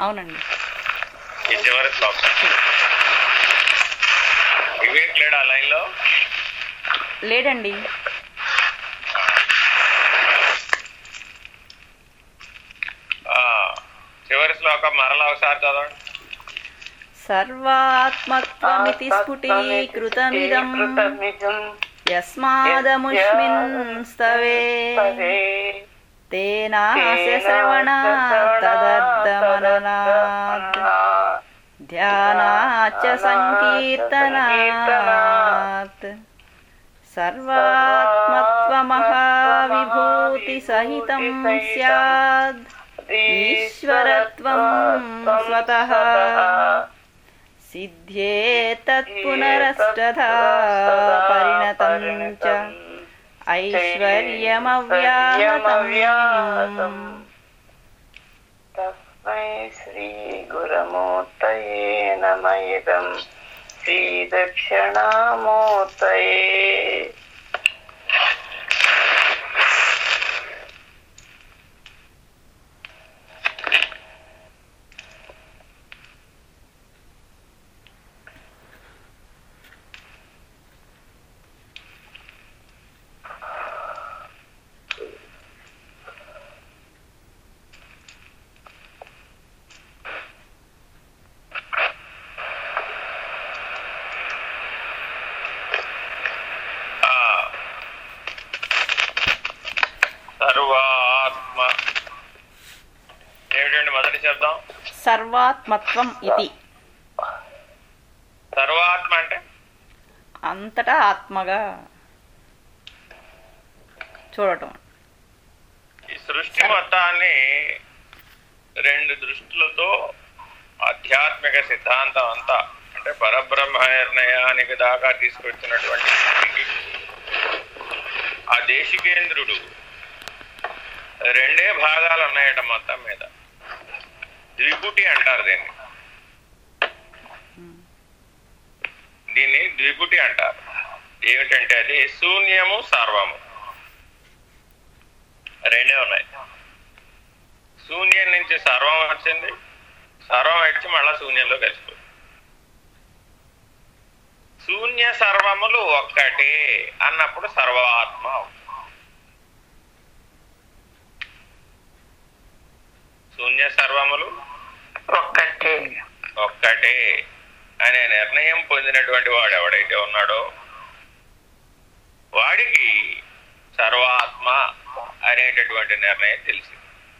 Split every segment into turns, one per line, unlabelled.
అవునండి
ఈ చివరి శ్లోకం వివేక్ లేడా లైన్ లో
లేడండి
ఆ, చివరి శ్లోకం మరలా ఒకసారి చదవండి
సర్వాత్మత్వమితి స్ఫుటీకృతమిదం యస్మాదముష్మిన్ స్తవే తేనాస్య శ్రవణ తదర్థమననాత్ ధ్యానాచ్చ సంకీర్తనాత్ సర్వాత్మత్వమహావిభూతి సహితం స్యాద్ ఈశ్వరత్వం స్వతః సిద్ధ్యేతత్ పునరష్టధా పరిణతం చ ఐశ్వర్యమవ్యాహతం
తస్మై శ్రీ గురమూర్తయే నమ ఇదం శ్రీ దక్షిణామూర్తయే
ఆ, సర్వాత్మ ఏమిటండి మొదటి శబ్దం
సర్వాత్మత్వం ఇది
సర్వాత్మ అంటే
అంతటా ఆత్మగా చూడటం
ఈ సృష్టి మొత్తాన్ని రెండు దృష్టిలతో ఆధ్యాత్మిక సిద్ధాంతం అంతా అంటే పరబ్రహ్మ నిర్ణయానికి దాకా తీసుకొచ్చినటువంటి వ్యక్తికి ఆ దేశికేంద్రుడు రెండే భాగాలు ఉన్నాయట మొత్తం మీద ద్విపుటి అంటారు దీన్ని దీన్ని ద్విపుటి అంటారు ఏమిటంటే అది శూన్యము సర్వము రెండే ఉన్నాయి శూన్యం నుంచి సర్వం వచ్చింది సర్వం వచ్చి మళ్ళా శూన్యంలో కలిసిపోయింది శూన్య సర్వములు ఒక్కటే అన్నప్పుడు సర్వాత్మ అవుతుంది. శూన్య సర్వములు
ఒక్కటే
ఒక్కటే అనే నిర్ణయం పొందినటువంటి వాడు ఎవడైతే ఉన్నాడో వాడికి సర్వాత్మ అనేటటువంటి నిర్ణయం తెలిసింది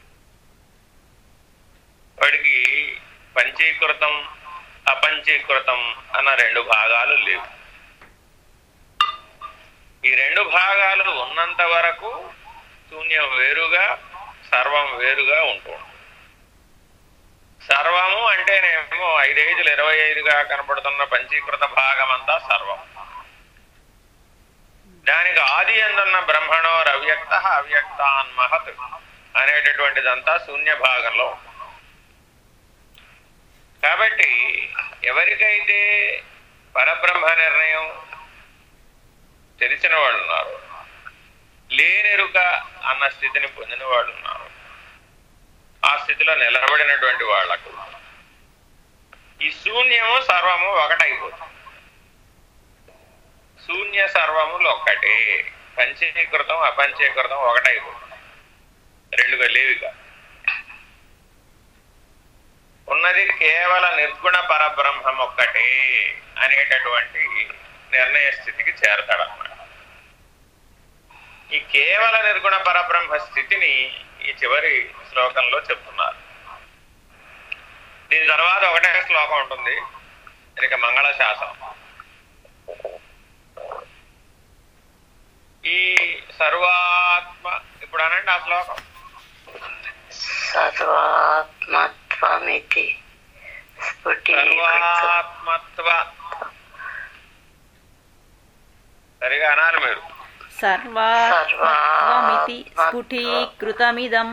వాడికి పంచీకృతం అపంచీకృతం అన్న రెండు భాగాలు లేవు ఈ రెండు భాగాలు ఉన్నంత వరకు శూన్యం వేరుగా సర్వం వేరుగా ఉంటుంది సర్వము అంటేనేమో ఐదైదులు ఇరవై ఐదుగా కనపడుతున్న పంచీకృత భాగం అంతా సర్వం దానికి ఆది ఎందున్న బ్రహ్మణోర్ అవ్యక్త అవ్యక్తాన్ మహత్ అనేటటువంటిదంతా శూన్య భాగంలో ఉంటుంది. కాబట్టి ఎవరికైతే పరబ్రహ్మ నిర్ణయం తెలిసిన వాళ్ళు ఉన్నారు లేనెరుక అన్న స్థితిని పొందిన వాళ్ళు ఉన్నారు ఆ స్థితిలో నిలబడినటువంటి వాళ్లకు ఈ శూన్యము సర్వము ఒకటైపోతుంది శూన్య సర్వములు ఒక్కటే పంచీకృతం అపంచీకృతం ఒకటైపోతుంది రెండుగా లేవిగా ఉన్నది కేవల నిర్గుణ పరబ్రహ్మం ఒక్కటే అనేటటువంటి నిర్ణయ స్థితికి చేరతాడన్నమాట ఈ కేవల నిర్గుణ పరబ్రహ్మ స్థితిని ఈ చివరి శ్లోకంలో చెప్తున్నారు దీని తర్వాత ఒకటే శ్లోకం ఉంటుంది ఇక మంగళ శాసనం ఈ సర్వాత్మ ఇప్పుడు అనండి ఆ శ్లోకం
సర్వాత్మత్వమితి స్ఫుటీకృతం
సర్వాత్మత్వ సరిగా అనాలి మీరు
సర్వాత్మమితి స్ఫుటీకృతమిదం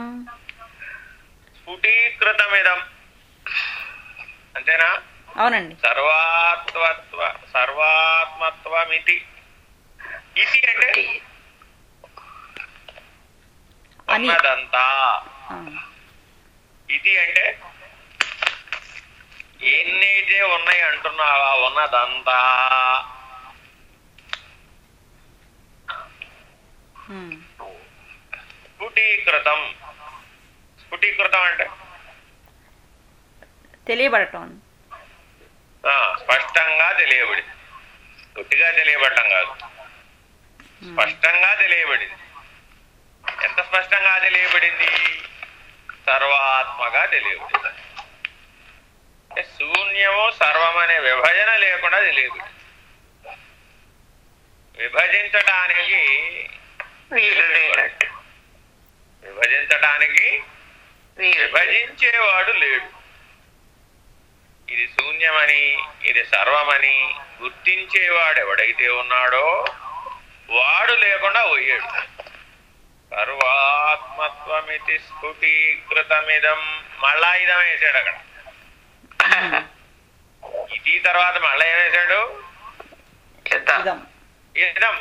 స్ఫుటీకృతమిదం అంతేనా
అవునండి
సర్వాత్మత్వ సర్వాత్మత్వమితి ఇది అంటే
అని
ఉన్నదంతా
ఆ,
ఇది అంటే ఎన్నైతే ఉన్నాయి అంటున్నావా ఉన్నదంతా
ఉమ్.
స్ఫుటీకృతం స్ఫుటీకృతం అంటే
తెలియబడటం
ఆ, స్పష్టంగా తెలియబడింది గుట్టిగా తెలియబడటం కాదు
ఉమ్.
స్పష్టంగా తెలియబడింది ఎంత స్పష్టంగా తెలియబడింది సర్వాత్మగా తెలియబడింది అంటే శూన్యము సర్వం అనే విభజన లేకుండా తెలియబడింది విభజించటానికి
వీలు లేనట్టు
విభజించటానికి
వీలు
విభజించేవాడు లేడు ఇది శూన్యమని ఇది సర్వమని గుర్తించేవాడు ఎవడైతే ఉన్నాడో వాడు లేకుండా పోయాడు సర్వాత్మత్వమితి స్ఫుటీకృతమిదం మళ్ళా ఇదం వేసాడు అక్కడ ఇది తర్వాత మళ్ళా ఏం వేశాడు
యుద్ధం
ఇదం
ఇదం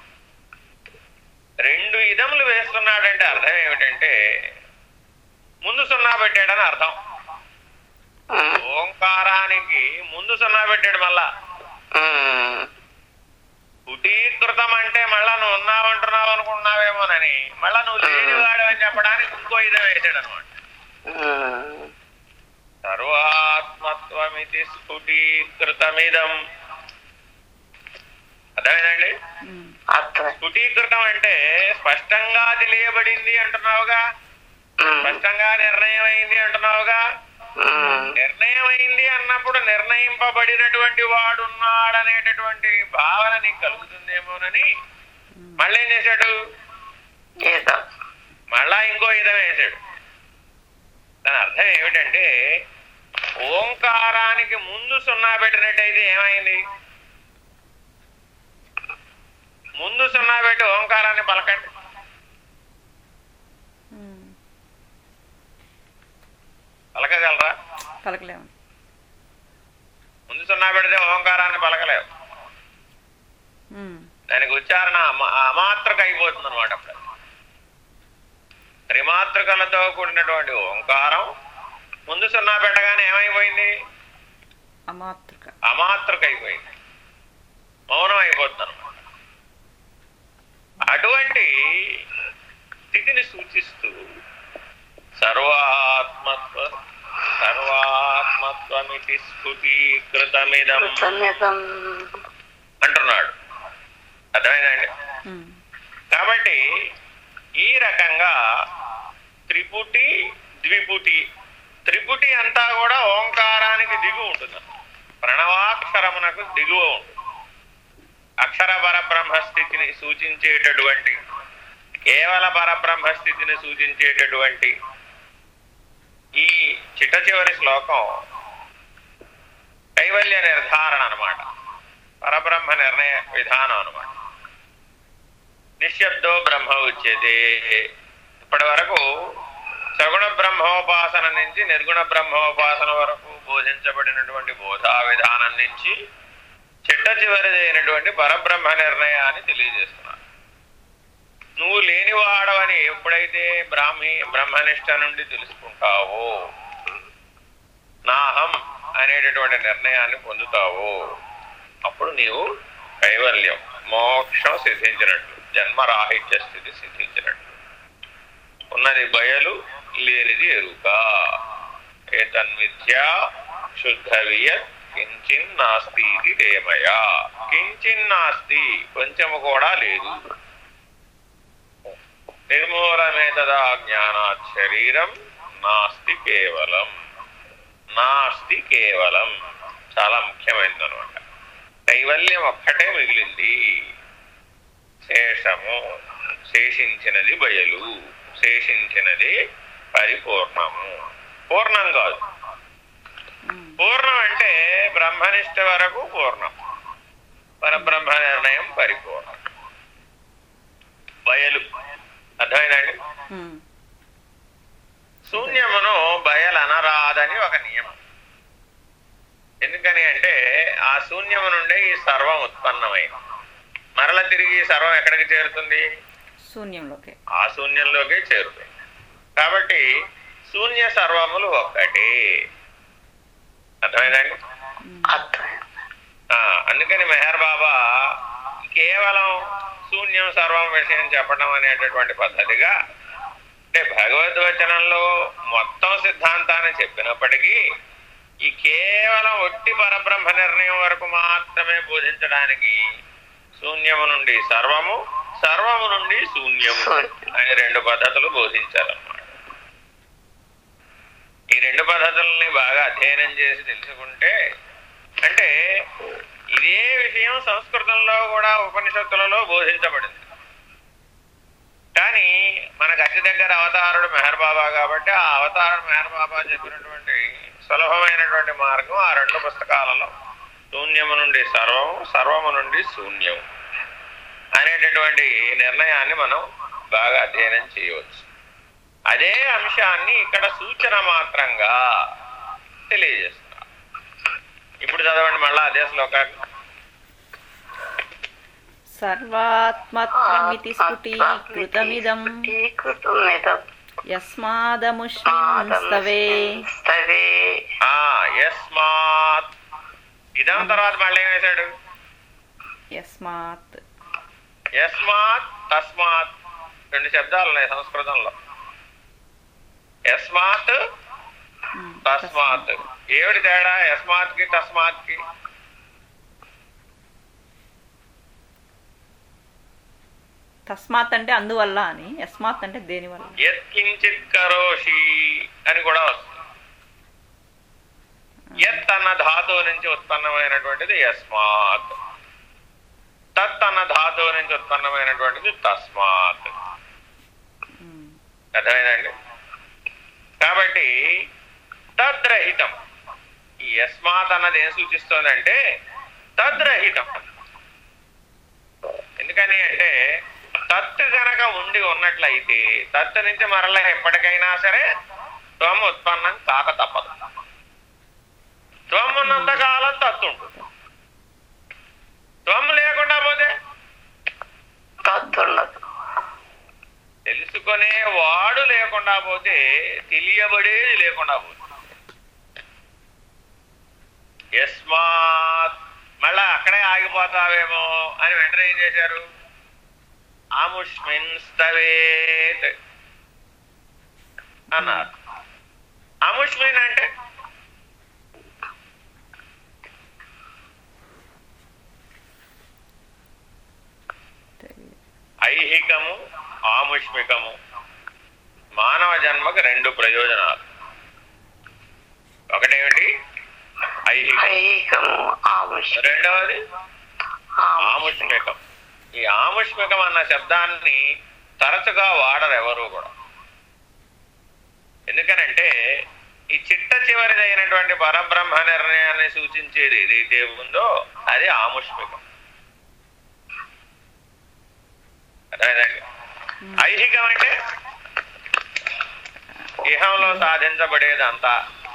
రెండు ఇదములు వేస్తున్నాడంటే అర్థం ఏమిటంటే ముందు సున్నా పెట్టాడని అర్థం
ఉమ్,
ఓంకారానికి ముందు సున్నా పెట్టాడు మళ్ళా
ఉమ్,
కుటీకృతం అంటే మళ్ళా నువ్వు ఉన్నావంటున్నావు అనుకుంటున్నావేమోనని మళ్ళా నువ్వు లేనివాడు అని చెప్పడానికి ఇంకో ఇదం వేసాడు అనమాట
ఉమ్,
సర్వాత్మత్వమితి స్ఫుటీకృతమిదం అర్థమైందండి
ఉమ్.
అర్థమే
స్ఫుటీకృతం అంటే స్పష్టంగా తెలియబడింది అంటున్నావుగా
ఉమ్,
స్పష్టంగా నిర్ణయం అయింది అంటున్నావుగా
ఉమ్,
నిర్ణయం అయింది అన్నప్పుడు నిర్ణయింపబడినటువంటి వాడున్నాడనేటటువంటి భావన నీకు కలుగుతుందేమోనని మళ్ళీ ఏం చేశాడు
యుద్ధం
మళ్ళా ఇంకో ఇదం వేశాడు దాని అర్థం ఏమిటంటే ఓంకారానికి ముందు సున్నా పెట్టినట్టయితే ఏమైంది ముందు సున్నా పెట్టి ఓంకారాన్ని పలకండి
ఉమ్.
పలకగలరా
పలకలేము
ముందు సున్నా పెడితే ఓంకారాన్ని పలకలేవు
ఉమ్.
దానికి ఉచ్చారణ అమ- అమాత్రక అయిపోతుంది అనమాట అప్పుడు త్రిమాత్రకలతో కూడినటువంటి ఓంకారం ముందు సున్నా పెట్టగానే ఏమైపోయింది
అమాతృక
అమాత్రక అయిపోయింది మౌనం అయిపోతుంది అనమాట అటువంటి స్థితిని సూచిస్తూ సర్వాత్మత్వ సర్వాత్మత్వమితి స్ఫుటీకృతమిదం
కృతజ్ఞతం
అంటున్నాడు అర్థమైందండి
ఉమ్.
కాబట్టి ఈ రకంగా త్రిపుటి ద్విపుటి త్రిపుటి అంతా కూడా ఓంకారానికి దిగు ఉంటుంది ప్రణవాక్షరమునకు దిగువ ఉంటుంది అక్షర పరబ్రహ్మ స్థితిని సూచించేటటువంటి కేవల పరబ్రహ్మ స్థితిని సూచించేటటువంటి ఈ చిట్ట చివరి శ్లోకం కైవల్య నిర్ధారణ అన్నమాట పరబ్రహ్మ నిర్ణయ విధానం అన్నమాట నిశ్శబ్దో బ్రహ్మ ఉచ్యతే ఇప్పటి వరకు సగుణ బ్రహ్మోపాసన నుంచి నిర్గుణ బ్రహ్మోపాసన వరకు బోధించబడినటువంటి బోధా విధానం నుంచి చిట్ట చివరిదైనటువంటి పరబ్రహ్మ నిర్ణయాన్ని తెలియజేస్తున్నారు నువ్వు లేనివాడవని ఎప్పుడైతే బ్రాహ్మి బ్రహ్మనిష్ట నుండి తెలుసుకుంటావో నాహం అనేటటువంటి నిర్ణయాన్ని పొందుతావో అప్పుడు నీవు కైవల్యం మోక్షం సిద్ధించినట్లు జన్మరాహిత్య స్థితి సిద్ధించినట్లు ఉన్నది బయలు లేనిది ఎరుక ఏతన్విద్య శుద్ధ వియత్ కించిన్ నాస్తి ఇది దేమయ కించిన్ నాస్తి కొంచెము కూడా లేదు నిర్మూలమే తదా జ్ఞానాత్ శరీరం నాస్తి కేవలం నాస్తి కేవలం చాలా ముఖ్యమైనది అనమాట కైవల్యం ఒక్కటే మిగిలింది శేషము శేషించినది బయలు శేషించినది పరిపూర్ణము పూర్ణం కాదు
ఉమ్.
పూర్ణం అంటే బ్రహ్మనిష్ట వరకు పూర్ణం పరబ్రహ్మ నిర్ణయం పరిపూర్ణం బయలు అర్థమైందండి
ఉమ్.
శూన్యమును బయలనరాదని ఒక నియమం ఎందుకని అంటే ఆ శూన్యము నుండే ఈ సర్వం ఉత్పన్నమైంది మరల తిరిగి ఈ సర్వం ఎక్కడికి చేరుతుంది
శూన్యంలోకి
ఆ శూన్యంలోకే చేరుతుంది కాబట్టి శూన్య సర్వములు ఒక్కటే అర్థమైందండి
అర్థమైంది
ఆ, అందుకని మెహర్ బాబా కేవలం శూన్యం సర్వం విషయం చెప్పడం అనేటటువంటి పద్ధతిగా అంటే భగవద్వచనంలో మొత్తం సిద్ధాంతాన్ని చెప్పినప్పటికీ ఈ కేవలం ఒట్టి పరబ్రహ్మ నిర్ణయం వరకు మాత్రమే బోధించడానికి శూన్యము నుండి సర్వము సర్వము నుండి శూన్యము అనే రెండు పద్ధతులు బోధించారన్నమాట ఈ రెండు పద్ధతుల్ని బాగా అధ్యయనం చేసి తెలుసుకుంటే అంటే ఇదే విషయం సంస్కృతంలో కూడా ఉపనిషత్తులలో బోధించబడింది కానీ మనకు అతి దగ్గర అవతారుడు మెహర్ బాబా కాబట్టి ఆ అవతారుడు మెహర్ బాబా చెప్పినటువంటి సులభమైనటువంటి మార్గం ఆ రెండు పుస్తకాలలో శూన్యము నుండి సర్వము సర్వము నుండి శూన్యము అనేటటువంటి నిర్ణయాన్ని మనం బాగా అధ్యయనం చేయవచ్చు అదే అంశాన్ని ఇక్కడ సూచన మాత్రంగా తెలియజేస్తున్నారు ఇప్పుడు చదవండి మళ్ళా అదే శ్లోకాన్ని
సర్వాత్మత్వమితి స్ఫుటీకృతమిదం
కృతమిదం
యస్మాదముష్మిన్ స్తవే
స్తవే
ఆ యస్మాత్ ఇదాం తర్వాత మళ్ళీ ఏం వేశాడు
యస్మాత్
యస్మాత్ తస్మాత్ రెండు శబ్దాలు ఉన్నాయి సంస్కృతంలో యస్మాత్
ఉమ్,
తస్మాత్ ఏమిటి తేడా యస్మాత్ కి తస్మాత్ కి
తస్మాత్ అంటే అందువల్ల అని యస్మాత్ అంటే దేనివల్ల
యత్కించిత్ కరోషి అని కూడా వస్తుంది యత్ అన్న ధాతువు నుంచి ఉత్పన్నమైనటువంటిది యస్మాత్ తత్ అన్న ధాతువు నుంచి ఉత్పన్నమైనటువంటిది తస్మాత్
ఉమ్,
అర్థమైందండి కాబట్టి తద్రహితం ఈ యస్మాత్ అన్నది ఏం సూచిస్తోందంటే తద్రహితం ఎందుకని అంటే తత్ గనక ఉండి ఉన్నట్లయితే తత్ నుంచి మరలా ఎప్పటికైనా సరే త్వం ఉత్పన్నం కాక తప్పదు త్వం ఉన్నంత కాలం తత్తు ఉంటుంది త్వం లేకుండా పోతే
తత్తున్నది
తెలుసుకునే వాడు లేకుండా పోతే తెలియబడేది లేకుండా పోతుంది యస్మాత్ మళ్ళా అక్కడే ఆగిపోతావేమో అని వెంటనే ఏం చేశారు అముష్మిన్ స్తవేత్ అన్నారు అముష్మిన్ అంటే
తెలియదు.
ఐహికము ఆముష్మికము మానవ జన్మకు రెండు ప్రయోజనాలు ఒకటేమిటి ఐహికం
ఐహికము ఆముష్యం
రెండవది
ఆముష్యం
ఆముష్మికం ఈ ఆముష్మికం అన్న శబ్దాన్ని తరచుగా వాడరు ఎవరు కూడా ఎందుకనంటే ఈ చిట్ట చివరిదైనటువంటి పరబ్రహ్మ నిర్ణయాన్ని సూచించేది ఏదైతే ఉందో అది ఆముష్మికం అర్థమైందండి ఐహికం అంటే ఇహంలో సాధించబడేదంతా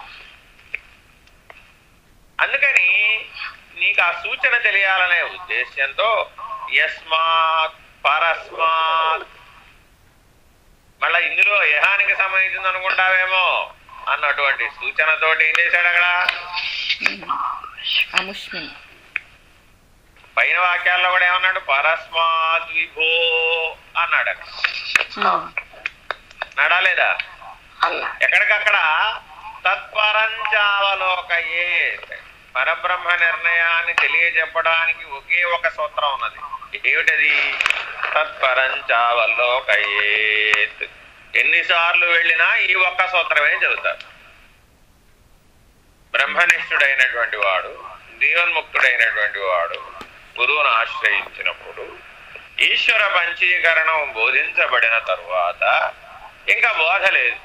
అందుకని నీకు ఆ సూచన తెలియాలనే ఉద్దేశ్యంతో యస్మాత్ పరస్మాత్ మళ్ళా ఇందులో యహానికి సంబంధించింది అనుకుంటావేమో అన్నటువంటి సూచనతోటి ఏం చేశాడు అక్కడ
ఉమ్, అముష్మిన్
పైన వాక్యాల్లో కూడా ఏమన్నాడు పరస్మాత్ విభో అన్నాడు అక్కడ
ఉమ్,
నడా లేదా
అన్న
ఎక్కడికక్కడ తత్పరంచావలోకయే పరబ్రహ్మ నిర్ణయాన్ని తెలియజెప్పడానికి ఒకే ఒక సూత్రం ఉన్నది ఏమిటది తత్పరంచావలోకయేత్ ఎన్నిసార్లు వెళ్ళినా ఈ ఒక్క సూత్రమే చెబుతారు బ్రహ్మనిష్ఠుడైనటువంటి వాడు జీవన్ముక్తుడైనటువంటి వాడు గురువును ఆశ్రయించినప్పుడు ఈశ్వర పంచీకరణం బోధించబడిన తరువాత ఇంకా బోధ లేదు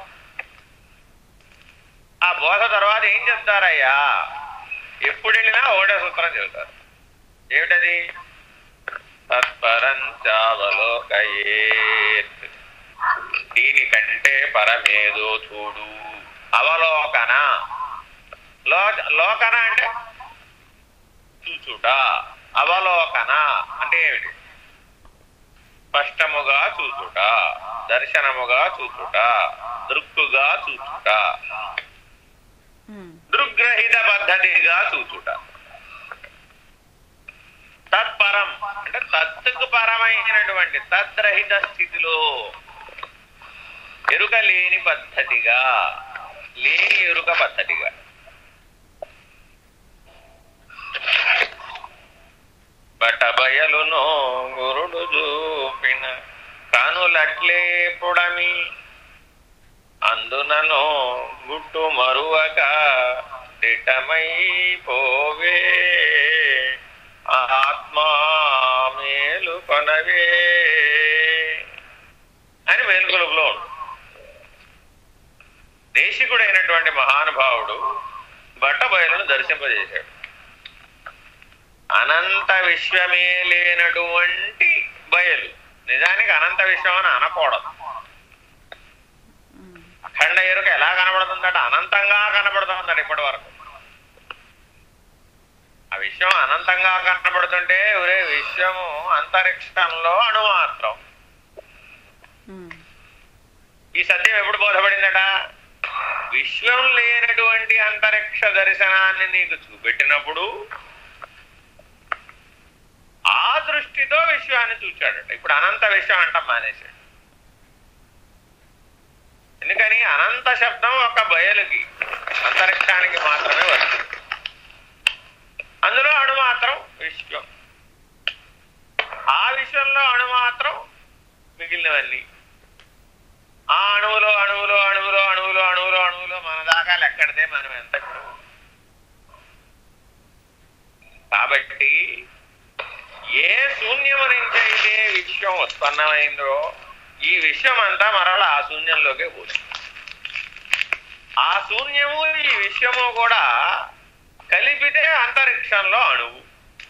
ఆ బోధ తర్వాత ఏం చెప్తారయ్యా ఎప్పుడు వెళ్ళినా ఒకటే సూత్రం చెబుతారు ఏమిటది తత్పరం చావలోకయేత్ దీనికంటే పరమేదో చూడు అవలోకన లో లోకన అంటే చూచుట అవలోకన అంటే ఏమిటి స్పష్టముగా చూచుట దర్శనముగా చూచుట దృక్కుగా చూచుట
ఉమ్,
దృగ్రహిత పద్ధతిగా చూచుట తత్పరం అంటే తత్తుకు పరమైనటువంటి తద్రహిత స్థితిలో ఎరుక లేని పద్ధతిగా లేని ఎరుక పద్ధతిగా బట బయలును గురుడు చూపిన కనులట్లే పుడమి అందునను గుట్టు మరువక దిటమై పోవే ఆత్మా మేలు కొనవే అని మేలుకొలుపులో ఉంది దేశికుడైనటువంటి మహానుభావుడు బట్టబయలును దర్శింపజేశాడు అనంత విశ్వమే లేనటువంటి బయలు నిజానికి అనంత విశ్వం అని అనకూడదు
ఉమ్,
అఖండ ఎరుక ఎలా కనబడుతుందట అనంతంగా కనబడుతుందట ఇప్పటి వరకు ఆ విశ్వం అనంతంగా కనబడుతుంటే ఒరే విశ్వము అంతరిక్షంలో అణుమాత్రం
ఉమ్,
ఈ సత్యం ఎప్పుడు బోధపడిందట విశ్వం లేనటువంటి అంతరిక్ష దర్శనాన్ని నీకు చూపెట్టినప్పుడు ఆ దృష్టితో విశ్వాన్ని చూచాడట ఇప్పుడు అనంత విశ్వం అంటాం మానేశాడు ఎందుకని అనంత శబ్దం ఒక బయలుకి అంతరిక్షానికి మాత్రమే వస్తుంది అందులో అణు మాత్రం విశ్వం ఆ విశ్వంలో అణు మాత్రం మిగిలినవన్నీ ఆ అణువులో అణువులో అణువులో అణువులో అణువులో అణువులో మన దాకా లెక్కడితే మనం ఎంత ఇప్పుడు కాబట్టి ఏ శూన్యము నుంచి అయితే విశ్వం ఉత్పన్నమైందో ఈ విశ్వం అంతా మరల ఆ శూన్యంలోకే పోతుంది ఆ శూన్యము ఈ విశ్వము కూడా కలిపితే అంతరిక్షంలో అణువు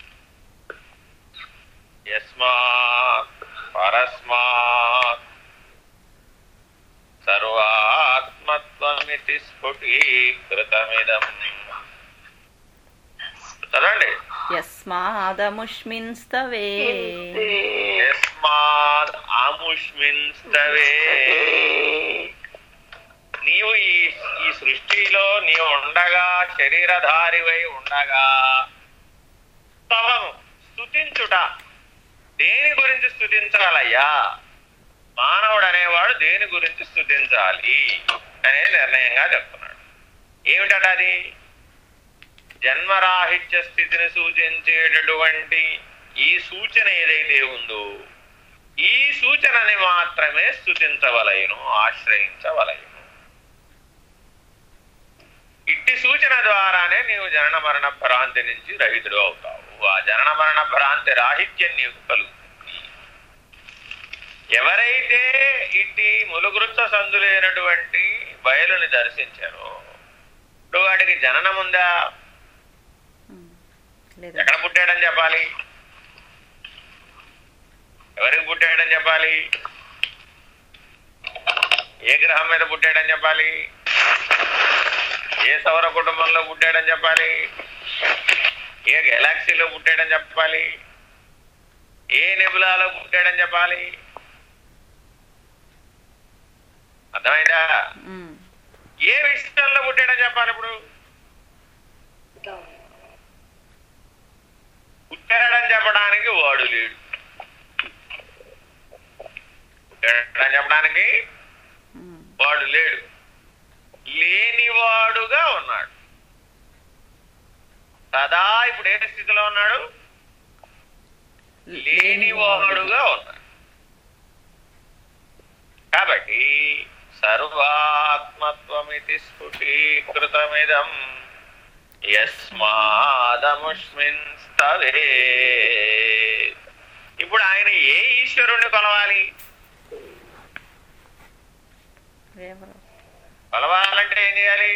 యస్మాత్ పరస్మాత్ సర్వాత్మత్వమితి స్ఫుటీకృతమిదం చదండి
యస్మాదముష్మిన్ స్తవే
యస్మాత్ ఆముష్మిన్ స్తవే నీవు ఈ ఈ సృష్టిలో నీవు ఉండగా శరీరధారివై ఉండగా స్తవము స్థుతించుట దేని గురించి స్థుతించాలయ్యా మానవుడు అనేవాడు దేని గురించి స్థుతించాలి అనే నిర్ణయంగా చెప్తున్నాడు ఏమిటట అది జన్మరాహిత్య స్థితిని సూచించేటటువంటి ఈ సూచన ఏదైతే ఉందో ఈ సూచనని మాత్రమే స్థుతించవలయను ఆశ్రయించవలయను ఇట్టి సూచన ద్వారానే నీవు జనన మరణ భ్రాంతి నుంచి రహితుడు అవుతావు ఆ జనన మరణ భ్రాంతి రాహిత్యం నీకు కలుగుతుంది ఎవరైతే ఇట్టి ములుగురుత్స సందులైనటువంటి బయలుని దర్శించారో ఇప్పుడు వాడికి జననం ఉందా
ఉమ్, లేదా
ఎక్కడ పుట్టాడని చెప్పాలి ఎవరికి పుట్టాడని చెప్పాలి ఏ గ్రహం మీద పుట్టాడని చెప్పాలి ఏ సౌర కుటుంబంలో పుట్టాడని చెప్పాలి ఏ గెలాక్సీలో పుట్టాడని చెప్పాలి ఏ నెబులాలో పుట్టాడని చెప్పాలి అర్థమైందా
ఉమ్,
ఏ విషయంలో పుట్టాడని చెప్పాలి ఇప్పుడు పుట్టాడని చెప్పడానికి వాడు లేడు పుట్టాడని చెప్పడానికి
ఉమ్,
వాడు లేడు లేనివాడుగా ఉన్నాడు సదా ఇప్పుడు ఏ స్థితిలో ఉన్నాడు లేనివాడుగా ఉన్నాడు కాబట్టి సర్వాత్మత్వమితి స్ఫుటీకృతమిదం యస్మాదముష్మిన్ స్తవే ఇప్పుడు ఆయన ఏ ఈశ్వరుణ్ణి కొలవాలి
ఎవరు?
కొలవాలంటే ఏం చేయాలి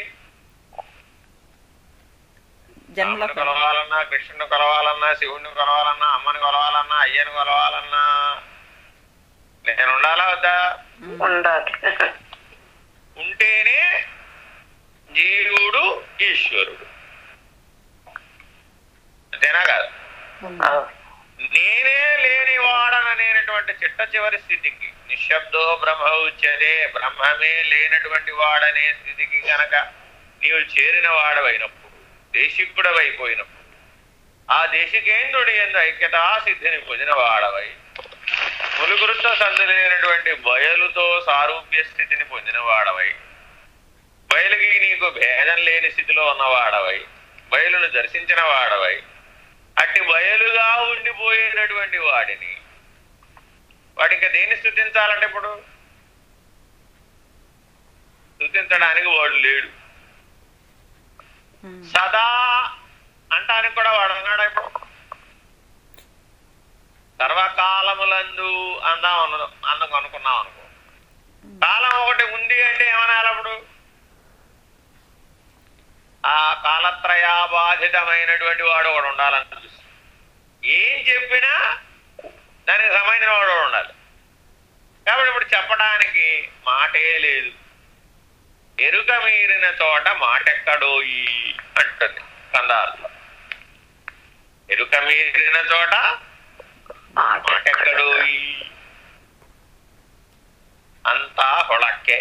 జన్మలో
రాముని కొలవాలన్నా కృష్ణుని కొలవాలన్నా శివుణ్ణి కొలవాలన్నా అమ్మని కొలవాలన్నా అయ్యని కొలవాలన్నా నేను ఉండాలా వద్దా
ఉమ్,
ఉండాలి
ఉంటేనే జీవుడు ఈశ్వరుడు అంతేనా కాదు
ఉమ్,
నేనే లేనివాడననేటువంటి చిట్ట చివరి స్థితికి నిశ్శబ్దో బ్రహ్మ ఉచ్యతే బ్రహ్మమే లేనటువంటి వాడనే స్థితికి గనక నీవు చేరిన వాడవైనప్పుడు దేశికుడవైపోయినప్పుడు ఆ దేశికేంద్రుడి ఎందు ఐక్యతా సిద్ధిని పొందిన వాడవై ములుగురుతో సందులేనటువంటి బయలుతో సారూప్య స్థితిని పొందిన వాడవై బయలుకి నీకు భేదం లేని స్థితిలో ఉన్నవాడవై బయలును దర్శించిన వాడవై అట్టి బయలుగా ఉండిపోయినటువంటి వాడిని వాడి ఇంకా దేన్ని స్థుతించాలంటే ఇప్పుడు స్థుతించడానికి వాడు లేడు
ఉమ్.
సదా అంటానికి కూడా వాడు అన్నాడు ఇప్పుడు సర్వకాలములందు అందాం అన్న అందుకు అనుకున్నాం అనుకో కాలం ఒకటి ఉంది అంటే ఏమనాలి అప్పుడు ఆ కాలత్రయాబాధితమైనటువంటి వాడు ఒకడు ఉండాలని చూస్తుంది ఏం చెప్పినా దానికి సంబంధించిన వాడు ఒకడు ఉండాలి కాబట్టి ఇప్పుడు చెప్పడానికి మాటే లేదు ఎరుక మీరిన చోట మాటెక్కడోయి అంటుంది కందార్థం ఎరుక మీరిన చోట మాటెక్కడోయి అంతా హొళక్కే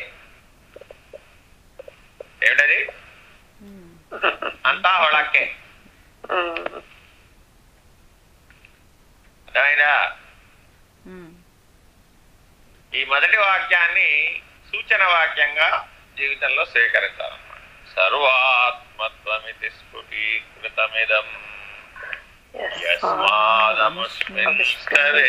ఏమిటది
ఉమ్.
అంతా హొళక్కే
ఉమ్.
అర్థమైందా
ఉమ్.
ఈ మొదటి వాక్యాన్ని సూచన వాక్యంగా జీవితంలో స్వీకరించాలన్నమాట సర్వాత్మత్వమితి స్ఫుటీకృతమిదం యస్మాదముస్మిన్ స్తవే.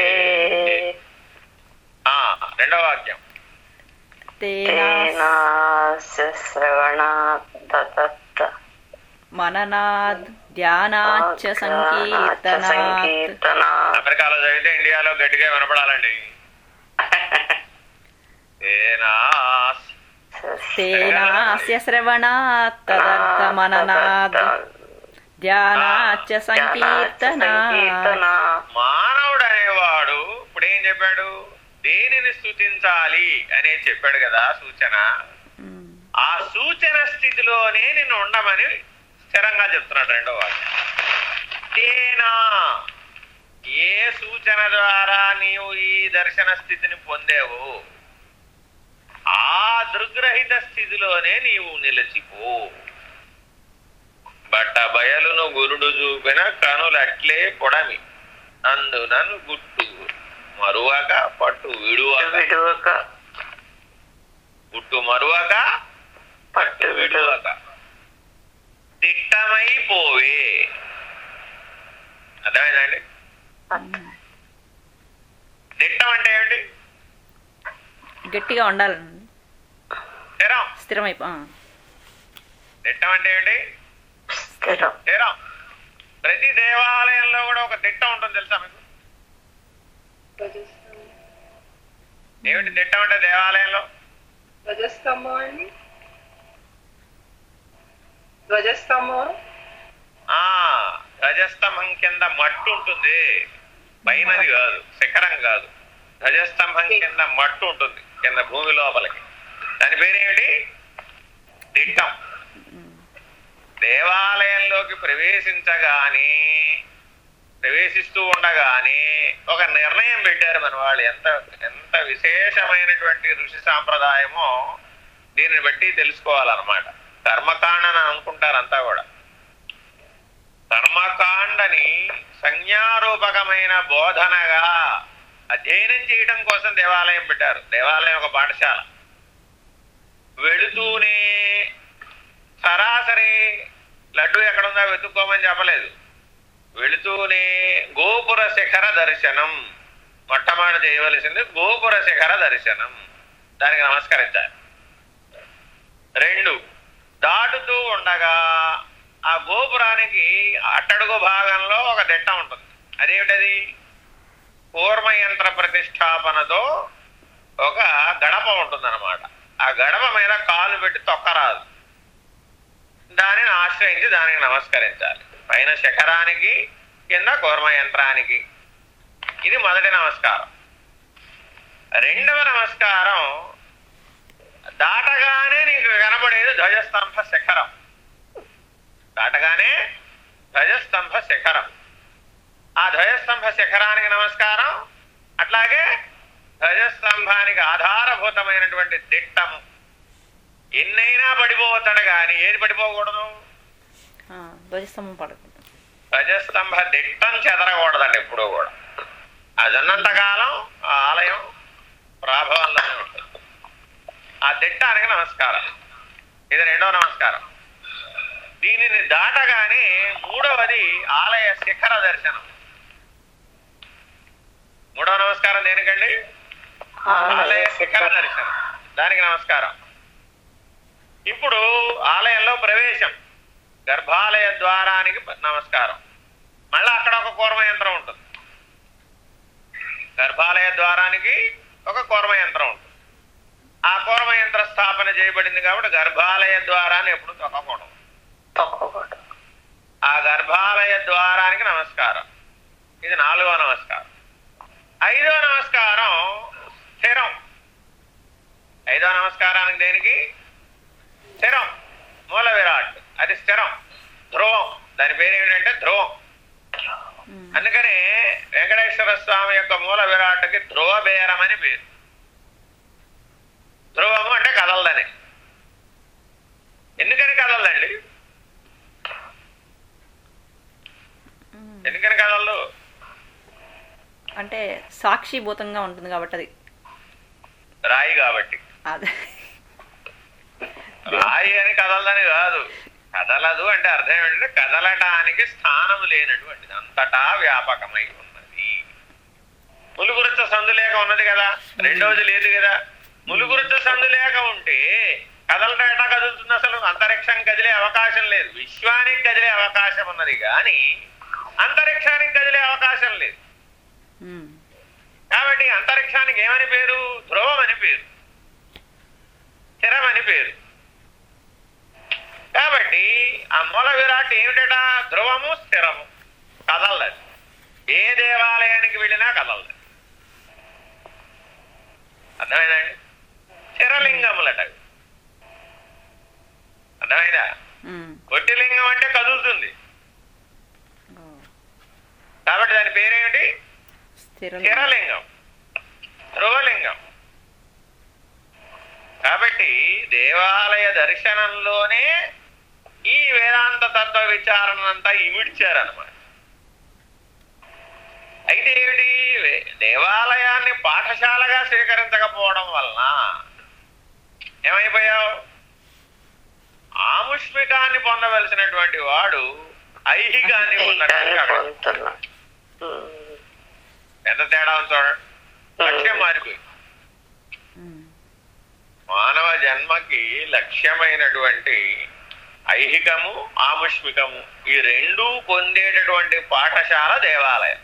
ఆ, రెండో వాక్యం
తేనా
తేనాస్య శ్రవణాత్ తతత్
మననాద్ ధ్యానాచ్చ సంకీర్తనాత్
సంకీర్తనాత్
అమెరికాలో చదివితే ఇండియాలో గట్టిగా వినపడాలండి తేనాస్
తేనాస్య శ్రవణాత్ తదర్థ మననాద్ ధ్యానాచ్చ సంకీర్తనాత్
మానవుడు అనేవాడు ఇప్పుడు ఏం చెప్పాడు దేనిని స్థుతించాలి అనే చెప్పాడు కదా సూచన
ఉమ్.
ఆ సూచన స్థితిలోనే నిన్ను ఉండమని స్థిరంగా చెప్తున్నాడు రెండో వాక్యం తేనా ఏ సూచన ద్వారా నీవు ఈ దర్శన స్థితిని పొందేవో ఆ దృగ్రహిత స్థితిలోనే నీవు నిలిచిపో బట్ట బయలును గురుడు చూపిన కనులట్లే పొడమి అందునను గుట్టు మరువక పట్టు విడువక
విడువక
గుట్టు మరువక
పట్టు విడువక
విడువక దిట్టమైపోవే అర్థమైందండి దిట్టం అంటే ఏమిటి
గట్టిగా ఉండాలండి
స్థిరం
స్థిరమైపో ఆ.
దిట్టం అంటే ఏమిటి
స్థిరం
స్థిరం ప్రతి దేవాలయంలో కూడా ఒక దిట్టం ఉంటుంది తెలుసా మీకు ఏమిటి దిట్టం అంటే దేవాలయంలో
ధ్వజస్తంభం అండి ధ్వజస్తంభం
ఆ ధ్వజస్తంభం కింద మట్టు ఉంటుంది పైనది కాదు శిఖరం కాదు ధ్వజస్తంభం కింద మట్టు ఉంటుంది కింద భూమి లోపలికి దాని పేరేమిటి దిట్టం దేవాలయంలోకి ప్రవేశించగానే ప్రవేశిస్తూ ఉండగానే ఒక నిర్ణయం పెట్టారు మన వాళ్ళు ఎంత ఎంత విశేషమైనటువంటి ఋషి సాంప్రదాయమో దీనిని బట్టి తెలుసుకోవాలన్నమాట కర్మకాండని అనుకుంటారు అంతా కూడా కర్మకాండని సంజ్ఞారూపకమైన బోధనగా అధ్యయనం చేయడం కోసం దేవాలయం పెట్టారు దేవాలయం ఒక పాఠశాల వెళుతూనే సరాసరి లడ్డు ఎక్కడుందో వెతుక్కోమని చెప్పలేదు వెళుతూనే గోపుర శిఖర దర్శనం మొట్టమొదటి చేయవలసింది గోపుర శిఖర దర్శనం దానికి నమస్కరించాలి రెండు దాటుతూ ఉండగా ఆ గోపురానికి అట్టడుగు భాగంలో ఒక దిట్ట ఉంటుంది అదేమిటది కూర్మయంత్ర ప్రతిష్టాపనతో ఒక గడప ఉంటుందన్నమాట ఆ గడప మీద కాలు పెట్టి తొక్కరాదు దానిని ఆశ్రయించి దానికి నమస్కరించాలి పైన శిఖరానికి కింద కూర్మ యంత్రానికి ఇది మొదటి నమస్కారం రెండవ నమస్కారం దాటగానే నీకు కనబడేది ధ్వజస్తంభ శిఖరం దాటగానే ధ్వజస్తంభ శిఖరం ఆ ధ్వజస్తంభ శిఖరానికి నమస్కారం అట్లాగే ధ్వజస్తంభానికి ఆధారభూతమైనటువంటి దిట్టము ఎన్నైనా పడిపోతాడు కానీ ఏది పడిపోకూడదు
ఆ, ధ్వజస్తంభం పడకూడదు
ధ్వజస్తంభ దిట్టం చెదరకూడదండి ఎప్పుడూ కూడా అది ఉన్నంతకాలం ఆ ఆలయం ప్రాభవంలోనే ఉంటుంది ఆ దిట్టానికి నమస్కారం ఇది రెండో నమస్కారం దీనిని దాటగానే మూడవది ఆలయ శిఖర దర్శనం మూడవ నమస్కారం దేనికండి ఆలయ శిఖర దర్శనం దానికి నమస్కారం ఇప్పుడు ఆలయంలో ప్రవేశం గర్భాలయ ద్వారానికి ప- నమస్కారం మళ్ళీ అక్కడ ఒక కూర్మ యంత్రం ఉంటుంది గర్భాలయ ద్వారానికి ఒక కూర్మ యంత్రం ఉంటుంది ఆ కూర్మ యంత్ర స్థాపన చేయబడింది కాబట్టి గర్భాలయ ద్వారాన్ని ఎప్పుడు తొక్కకూడదు
తొక్కకూడదు
ఆ గర్భాలయ ద్వారానికి నమస్కారం ఇది నాలుగో నమస్కారం ఐదో నమస్కారం స్థిరం ఐదో నమస్కారానికి దేనికి స్థిరం మూల విరాట్ అది స్థిరం ధ్రువం దాని పేరు ఏమిటంటే ధ్రువం
ఉమ్,
అందుకని వెంకటేశ్వర స్వామి యొక్క మూల విరాట్కి ధ్రువ బేరం అని పేరు ధ్రువము అంటే కదలదని ఎందుకని కదలదండి
ఉమ్.
ఎందుకని కదలదు
అంటే సాక్షిభూతంగా ఉంటుంది కాబట్టి అది
రాయి కాబట్టి
అదే
రాయి అని కదలదని కాదు కదలదు అంటే అర్థం ఏంటంటే కదలటానికి స్థానం లేనటువంటిది అంతటా వ్యాపకమై ఉన్నది ములుగురుచ్చ సందులేక ఉన్నది కదా రెండవది లేదు కదా ములుగురుచ్చ సందులేక ఉంటే కదలటం ఎట్లా కదులుతుంది అసలు అంతరిక్షం కదిలే అవకాశం లేదు విశ్వానికి కదిలే అవకాశం ఉన్నది కానీ అంతరిక్షానికి కదిలే అవకాశం లేదు
ఉమ్,
కాబట్టి అంతరిక్షానికి ఏమని పేరు ధ్రువం అని పేరు స్థిరం అని పేరు కాబట్టి ఆ మూల విరాట్ ఏమిటట ధ్రువము స్థిరము కదలదు ఏ దేవాలయానికి వెళ్ళినా కదలదు అర్థమైందండి స్థిరలింగములట అవి. అర్థమైందా
ఉమ్,
ఒట్టిలింగం అంటే కదులుతుంది
ఓ,
కాబట్టి దాని పేరేమిటి
స్థిర
స్థిరలింగం ధ్రువలింగం కాబట్టి దేవాలయ దర్శనంలోనే ఈ వేదాంత తత్వ విచారణ అంతా ఇమిడ్చారనమాట అయితే ఏమిటి వే- దేవాలయాన్ని పాఠశాలగా స్వీకరించకపోవడం వలన ఏమైపోయావు ఆముష్మికాన్ని పొందవలసినటువంటి వాడు ఐహికాన్ని పొందడానికి అక్కడ
పొందుతున్నా
ఎంత తేడా ఉంది చూడండి లక్ష్యం మారిపోయింది
ఉమ్,
మానవ జన్మకి లక్ష్యమైనటువంటి ఐహికము ఆముష్మికము ఈ రెండూ పొందేటటువంటి పాఠశాల దేవాలయం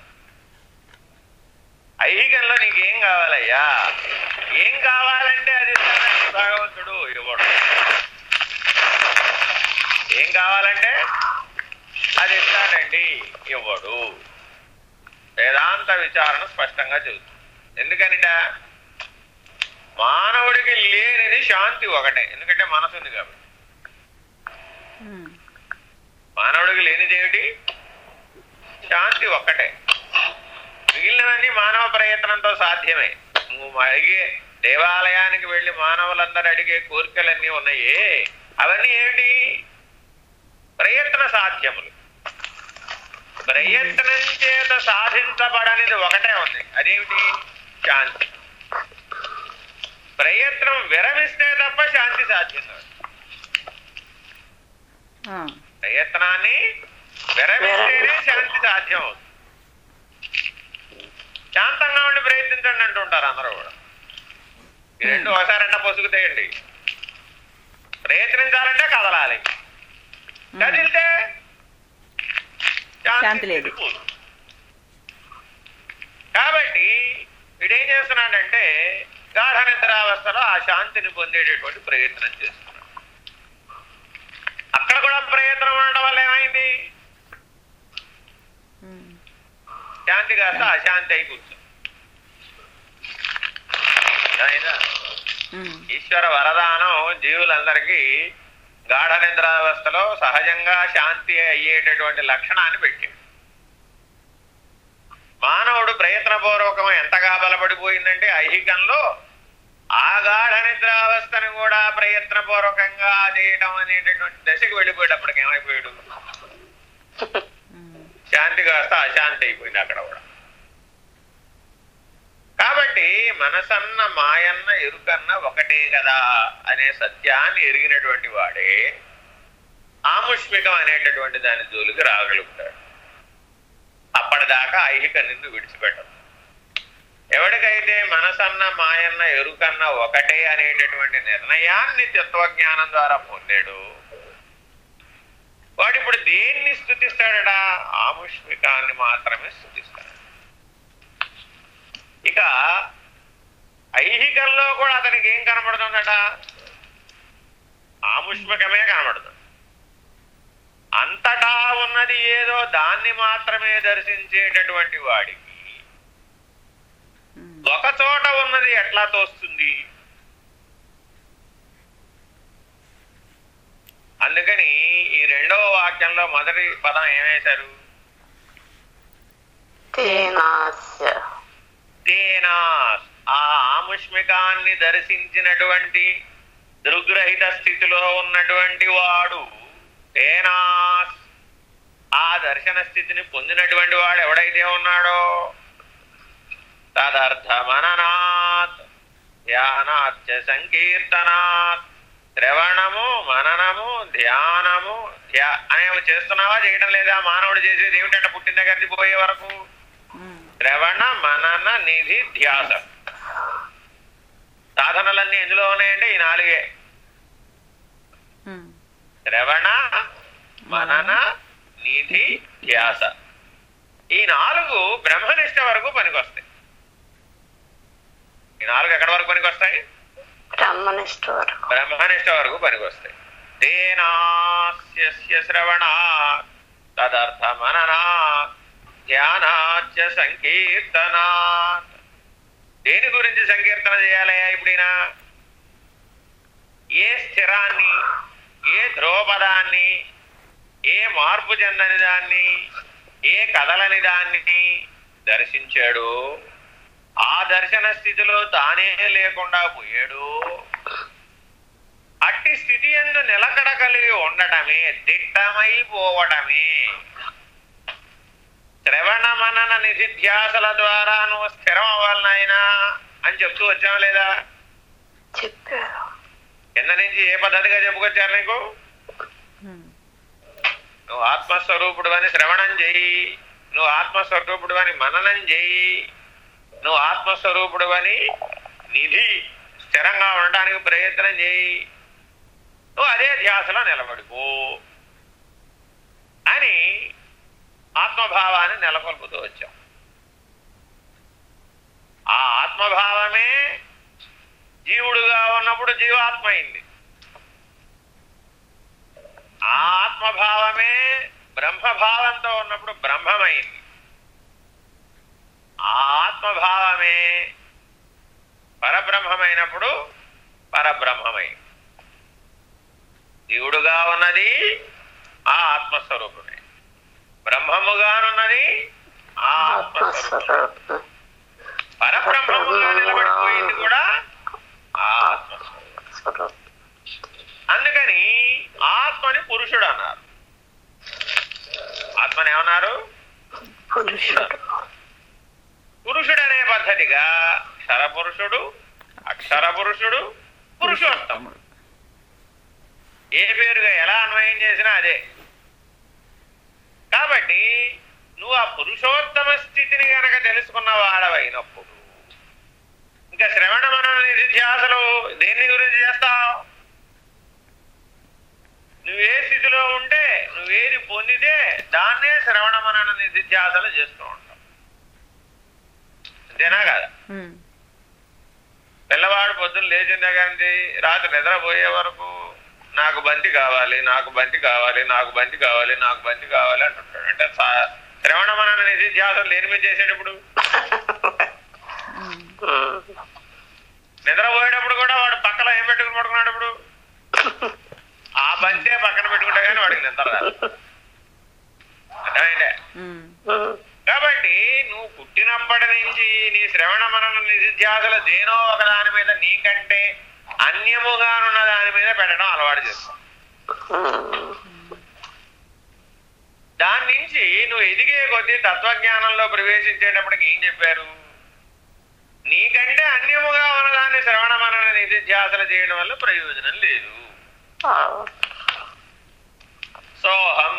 ఐహికంలో నీకేం కావాలయ్యా ఏం కావాలంటే అది ఇస్తాడండి భగవంతుడు ఇవ్వడు ఏం కావాలంటే అది ఇస్తాడండి ఇవ్వడు వేదాంత విచారణ స్పష్టంగా చెబుతుంది ఎందుకనిట మానవుడికి లేనిది శాంతి ఒకటే ఎందుకంటే మనసు ఉంది కాబట్టి
ఉమ్,
మానవుడికి లేనిది ఏమిటి శాంతి ఒక్కటే మిగిలినవన్నీ మానవ ప్రయత్నంతో సాధ్యమే నువ్వు అడిగే దేవాలయానికి వెళ్లి మానవులందరూ అడిగే కోరికలన్నీ ఉన్నాయే అవన్నీ ఏమిటి ప్రయత్న సాధ్యములు ప్రయత్నం చేత సాధించబడనిది ఒకటే ఉంది అదేమిటి శాంతి ప్రయత్నం విరమిస్తే తప్ప శాంతి సాధ్యం కాదు
ఆ,
ప్రయత్నాన్ని విరమిస్తేనే శాంతి సాధ్యం అవుతుంది శాంతంగా ఉండి ప్రయత్నించండి అంటుంటారు అందరూ కూడా ఈ రెండు ఒకసారంట పొసుగుతాయండి ప్రయత్నించాలంటే కదలాలి
ఉమ్,
కదిలితే
శాంతి లేదు.
చెడిపోదు. కాబట్టి వీడేం చేస్తున్నాడంటే గాఢ నిద్రావస్థలో ఆ శాంతిని పొందేటటువంటి ప్రయత్నం చేస్తున్నాడు అక్కడ కూడా ప్రయత్నం ఉండడం వల్ల ఏమైంది
ఉమ్,
శాంతి కాస్త అశాంతి అయి కూర్చుంది అర్థమైందా?
ఉమ్,
ఈశ్వర వరదానం జీవులందరికీ గాఢ నిద్రావస్థలో సహజంగా శాంతి అయ్యేటటువంటి లక్షణాన్ని పెట్టాడు మానవుడు ప్రయత్నపూర్వకం ఎంతగా బలపడిపోయిందంటే ఐహికంలో ఆ గాఢ నిద్రావస్థను కూడా ప్రయత్నపూర్వకంగా చేయటం అనేటటువంటి దశకు వెళ్ళిపోయేటప్పటికి ఏమైపోయాడు
ఉమ్,
శాంతి కాస్త అశాంతి అయిపోయింది అక్కడ కూడా కాబట్టి మనసన్న మాయన్న ఎరుకన్న ఒకటే కదా అనే సత్యాన్ని ఎరిగినటువంటి వాడే ఆముష్మికం అనేటటువంటి దాని జోలికి రాగలుగుతాడు అప్పటిదాకా ఐహిక నిన్ను విడిచిపెట్టదు ఎవరికైతే మనసన్న మాయన్న ఎరుకన్న ఒకటే అనేటటువంటి నిర్ణయాన్ని తత్వజ్ఞానం ద్వారా పొందాడు వాడు ఇప్పుడు దేన్ని స్థుతిస్తాడట ఆముష్మికాన్ని మాత్రమే స్థుతిస్తాడు ఇక ఐహికంలో కూడా అతనికి ఏం కనబడుతుందట ఆముష్మికమే కనబడుతుంది అంతటా ఉన్నది ఏదో దాన్ని మాత్రమే దర్శించేటటువంటి వాడికి
ఉమ్,
ఒక చోట ఉన్నది ఎట్లా తోస్తుంది అందుకని ఈ రెండవ వాక్యంలో మొదటి పదం ఏమేశారు
తేనాస్య
తేనా ఆ ఆముష్మికాన్ని దర్శించినటువంటి దృగ్రహిత స్థితిలో ఉన్నటువంటి వాడు తేనాస్ ఆ దర్శన స్థితిని పొందినటువంటి వాడు ఎవడైతే ఉన్నాడో తదర్థ మననాత్ ధ్యానాత్ సంకీర్తనాత్ శ్రవణము మననము ధ్యానము ధ్యా అనేవి చేస్తున్నావా చేయడం లేదా మానవుడు చేసేది ఏమిటంటే పుట్టిన దగ్గర నుంచి పోయే వరకు
ఉమ్,
శ్రవణ మనన నిధి ధ్యాస సాధనలన్నీ ఎందులో ఉన్నాయంటే ఈ నాలుగే
ఉమ్,
శ్రవణ మనన నిధి ధ్యాస ఈ నాలుగు బ్రహ్మనిష్ట వరకు పనికొస్తాయి ఈ నాలుగు ఎక్కడి వరకు పనికొస్తాయి
బ్రహ్మనిష్ట వరకు
బ్రహ్మనిష్ట వరకు పనికొస్తాయి తేనాస్య శ్రవణ తదర్థ మననా ధ్యానాచ సంకీర్తనా దేని గురించి సంకీర్తన చేయాలయ్యా ఇప్పుడైనా ఏ స్థిరాన్ని ఏ ధ్రువపదాన్ని ఏ మార్పు చెందని దాన్ని ఏ కదలని దాన్ని దర్శించాడు ఆ దర్శన స్థితిలో తానే లేకుండా పోయాడు అట్టి స్థితి ఎందు నిలకడ కలిగి ఉండటమే దిట్టమైపోవటమే శ్రవణ మనన నిధిధ్యాసల ద్వారా నువ్వు స్థిరం అవ్వాలనాయనా అని చెప్తూ వచ్చావు లేదా
చెప్పారు
కింద నుంచి ఏ పద్ధతిగా చెప్పుకొచ్చారు నీకు
ఉమ్,
నువ్వు ఆత్మస్వరూపుడు అని శ్రవణం చెయ్యి నువ్వు ఆత్మస్వరూపుడు అని మననం చెయ్యి నువ్వు ఆత్మస్వరూపుడు అని నిధి స్థిరంగా ఉండడానికి ప్రయత్నం చేయి నువ్వు అదే ధ్యాసలో నిలబడిపో అని ఆత్మభావాన్ని నెలకొల్పుతూ వచ్చాం ఆ ఆత్మభావమే జీవుడుగా ఉన్నప్పుడు జీవాత్మ అయింది ఆ ఆత్మభావమే బ్రహ్మభావంతో ఉన్నప్పుడు బ్రహ్మమైంది ఆ ఆత్మభావమే పరబ్రహ్మమైనప్పుడు పరబ్రహ్మమైంది జీవుడుగా ఉన్నది ఆ ఆత్మస్వరూపమే బ్రహ్మముగానున్నది ఆ ఆత్మస్వరూపం
ఆత్మస్వరూపం
పరబ్రహ్మముగా నిలబడిపోయింది కూడా ఆ ఆత్మస్వరూపం
స్వరూపం
అందుకని ఆత్మని పురుషుడు అన్నారు ఆత్మని ఏమన్నారు
పురుషుడు
పురుషుడు అనే పద్ధతిగా క్షరపురుషుడు అక్షర పురుషుడు పురుషోత్తముడు ఏ పేరుగా ఎలా అన్వయం చేసినా అదే కాబట్టి నువ్వు ఆ పురుషోత్తమ స్థితిని గనక తెలుసుకున్న వాడవైనప్పుడు ఇంకా శ్రవణ మనన నిధిధ్యాసలు దేని గురించి చేస్తావు నువ్వే స్థితిలో ఉంటే నువ్వేది పొందితే దాన్నే శ్రవణ మనన నిధిధ్యాసలు చేస్తూ ఉంటావు అంతేనా కదా
ఉమ్,
పిల్లవాడు పొద్దున్న లేచిన దగ్గర నుంచి రాత్రి నిద్రపోయే వరకు నాకు బంతి కావాలి నాకు బంతి కావాలి నాకు బంతి కావాలి నాకు బంతి కావాలి అంటుంటాడు అంటే సా- శ్రవణ మనన నిధిధ్యాసం లేని మీద చేసేటప్పుడు
ఉమ్,
ఉమ్.
నిద్రపోయేటప్పుడు కూడా వాడు పక్కన ఏం పెట్టుకుని పడుకున్నాడు ఇప్పుడు ఆ బంతే పక్కన పెట్టుకుంటే కానీ వాడికి నిద్ర రాదు అర్థమైందే
ఉమ్,
ఉమ్.
కాబట్టి నువ్వు పుట్టినప్పటి నుంచి నీ శ్రవణ మనన నిధిధ్యాసలు దేనో ఒక దాని మీద నీకంటే అన్యముగానున్న దాని మీద పెట్టడం అలవాటు చేస్తావు దాని నుంచి నువ్వు ఎదిగే కొద్దీ తత్వజ్ఞానంలో ప్రవేశించేటప్పటికి ఏం చెప్పారు నీకంటే అన్యముగా ఉన్నదాన్ని శ్రవణ మనన నిధిధ్యాసలు చేయడం వల్ల ప్రయోజనం లేదు సోహం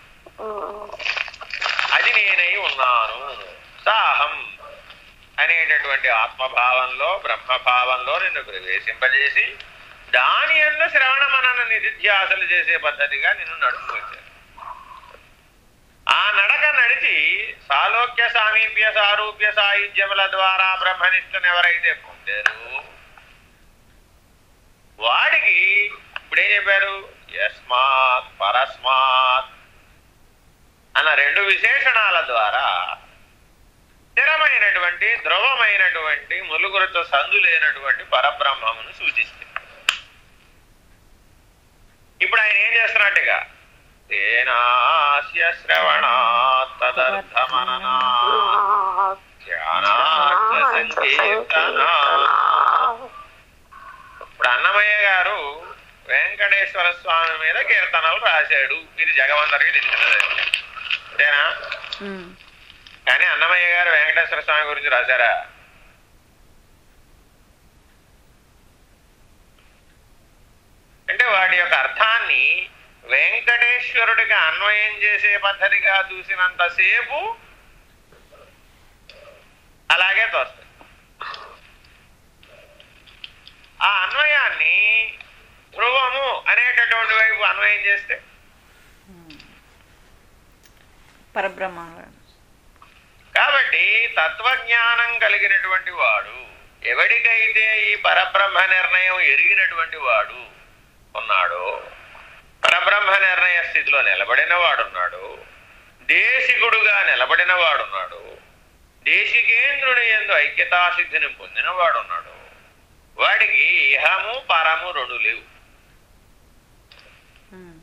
అది నేనై ఉన్నాను సాహం అనేటటువంటి ఆత్మభావంలో బ్రహ్మభావంలో నిన్ను ప్రవేశింపజేసి దాని అన్న శ్రవణ మనన నిధిధ్యాసలు చేసే పద్ధతిగా నిన్ను నడుపుకొచ్చారు ఆ నడక నడిచి సాలోక్య సామీప్య సారూప్య సాయుధ్యముల ద్వారా బ్రహ్మనిష్టను ఎవరైతే పొందారు వాడికి ఇప్పుడేం చెప్పారు యస్మాత్ పరస్మాత్ అన్న రెండు విశేషణాల ద్వారా స్థిరమైనటువంటి ధ్రువమైనటువంటి ములుగురుతో సందు లేనటువంటి పరబ్రహ్మమును సూచిస్తుంది ఇప్పుడు ఆయన ఏం చేస్తున్నట్టుగా తేనాస్య శ్రవణాత్ తదర్థమననా ధ్యానాచ్చ సంకీర్తనా ఇప్పుడు అన్నమయ్య గారు వెంకటేశ్వర స్వామి మీద కీర్తనలు రాశాడు ఇది జగవంతరికి తెలిసినది అంతేనా
ఉమ్.
కానీ అన్నమయ్య గారు వెంకటేశ్వర స్వామి గురించి రాశారా అంటే వాటి యొక్క అర్థాన్ని వెంకటేశ్వరుడికి అన్వయం చేసే పద్ధతిగా చూసినంతసేపు అలాగే తోస్తుంది ఆ అన్వయాన్ని ధ్రువము అనేటటువంటి వైపు అన్వయం చేస్తే
పరబ్రహ్మ
కాబట్టి తత్వజ్ఞానం కలిగినటువంటి వాడు ఎవడికైతే ఈ పరబ్రహ్మ నిర్ణయం ఎరిగినటువంటి వాడు ఉన్నాడో పరబ్రహ్మ నిర్ణయ స్థితిలో నిలబడిన వాడున్నాడు దేశికుడుగా నిలబడిన వాడున్నాడు దేశికేంద్రుని ఎందు ఐక్యతాసిద్ధిని పొందిన వాడున్నాడు వాడికి ఇహము పరము రెండు లేవు
ఉమ్.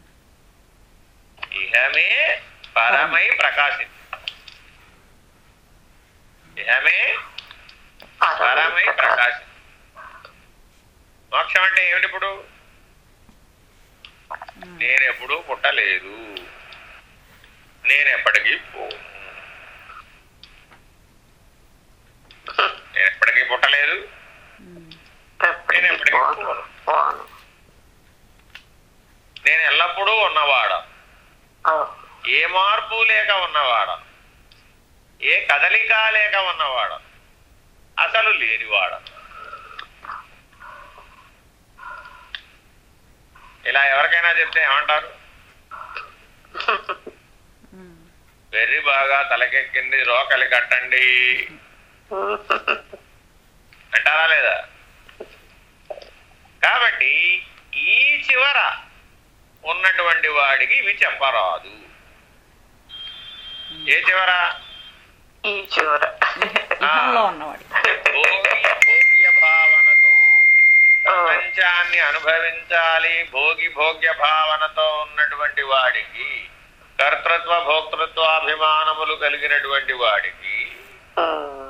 ఇహమే పరమై ప్రకాశించు ఇహమే పరమై ప్రకాశం మోక్షం అంటే ఏమిటి ఇప్పుడు నేనెప్పుడు పుట్టలేదు నేనెప్పటికీ పోను నేనెప్పటికీ పుట్టలేదు
ఉమ్.
నేను ఎప్పటికీ పోను
పోను
నేను ఎల్లప్పుడూ ఉన్నవాడ
ఓ,
ఏ మార్పు లేక ఉన్నవాడ ఏ కదలిక లేక ఉన్నవాడ అసలు లేనివాడ ఇలా ఎవరికైనా చెప్తే ఏమంటారు
ఉమ్.
వెర్రి బాగా తలకెక్కింది రోకలి కట్టండి అంటారా లేదా కాబట్టి ఈ చివర ఉన్నటువంటి వాడికి ఇవి చెప్పరాదు ఏ చివర
ఈ చివర
ఇహంలో ఉన్నవాడి
భోగి భోగ్య భావనతో ప్రపంచాన్ని అనుభవించాలి భోగి భోగ్య భావనతో ఉన్నటువంటి వాడికి కర్తృత్వ భోక్తృత్వాభిమానములు కలిగినటువంటి వాడికి
ఉమ్,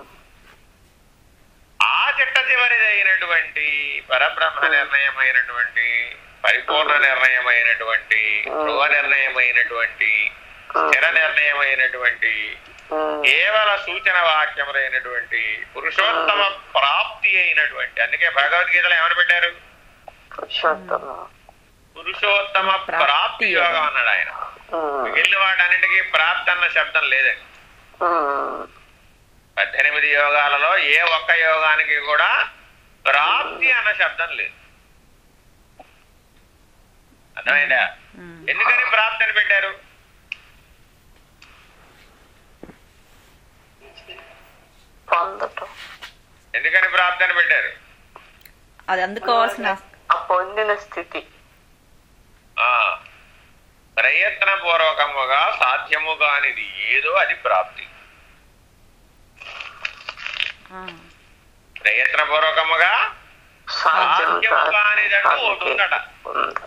ఆ చిట్ట చివరిదైనటువంటి పరబ్రహ్మ నిర్ణయమైనటువంటి పరిపూర్ణ నిర్ణయమైనటువంటి ధ్రువ నిర్ణయమైనటువంటి స్థిర నిర్ణయమైనటువంటి
ఉమ్,
కేవల సూచన వాక్యములైనటువంటి పురుషోత్తమ ప్రాప్తి అయినటువంటి అందుకే భగవద్గీతలో ఏమని పెట్టారు
పురుషోత్తమ
పురుషోత్తమ ప్రాప్తి యోగం అన్నాడు ఆయన
ఉమ్,
మిగిలిన వాటన్నిటికీ ప్రాప్తి అన్న శబ్దం లేదండి
ఉమ్,
పద్దెనిమిది యోగాలలో ఏ ఒక్క యోగానికి కూడా ప్రాప్తి అన్న శబ్దం లేదు అర్థమైందా
ఉమ్.
ఎందుకని ప్రాప్తి అని పెట్టారు
పొందటం
ఎందుకని ప్రాప్తి అని పెట్టారు
అది అందుకోవాల్సిన
ఆ పొందిన స్థితి
ఆ ప్రయత్నపూర్వకముగా సాధ్యము కానిది ఏదో అది ప్రాప్తి
ఆ.
ప్రయత్నపూర్వకముగా
సాధ్యం
సాధ్యము కానిదంటూ ఒకటి ఉందట
ఉంది.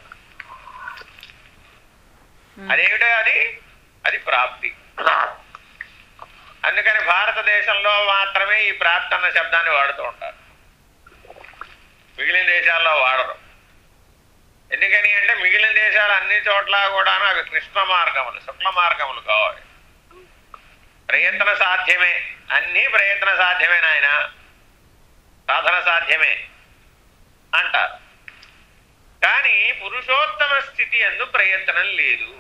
ఉమ్.
అదేమిటో అది అది ప్రాప్తి
ప్రాప్తి.
అందుకని భారతదేశంలో మాత్రమే ఈ ప్రాప్తి అన్న శబ్దాన్ని వాడుతూ ఉంటారు మిగిలిన దేశాల్లో వాడరు ఎందుకని అంటే మిగిలిన దేశాలు అన్ని చోట్ల కూడా అవి కృష్ణ మార్గములు శుక్ల మార్గములు కావాలి ప్రయత్న సాధ్యమే అన్నీ ప్రయత్న సాధ్యమే నాయన సాధన సాధ్యమే అంటారు కానీ పురుషోత్తమ స్థితి ఎందు ప్రయత్నం లేదు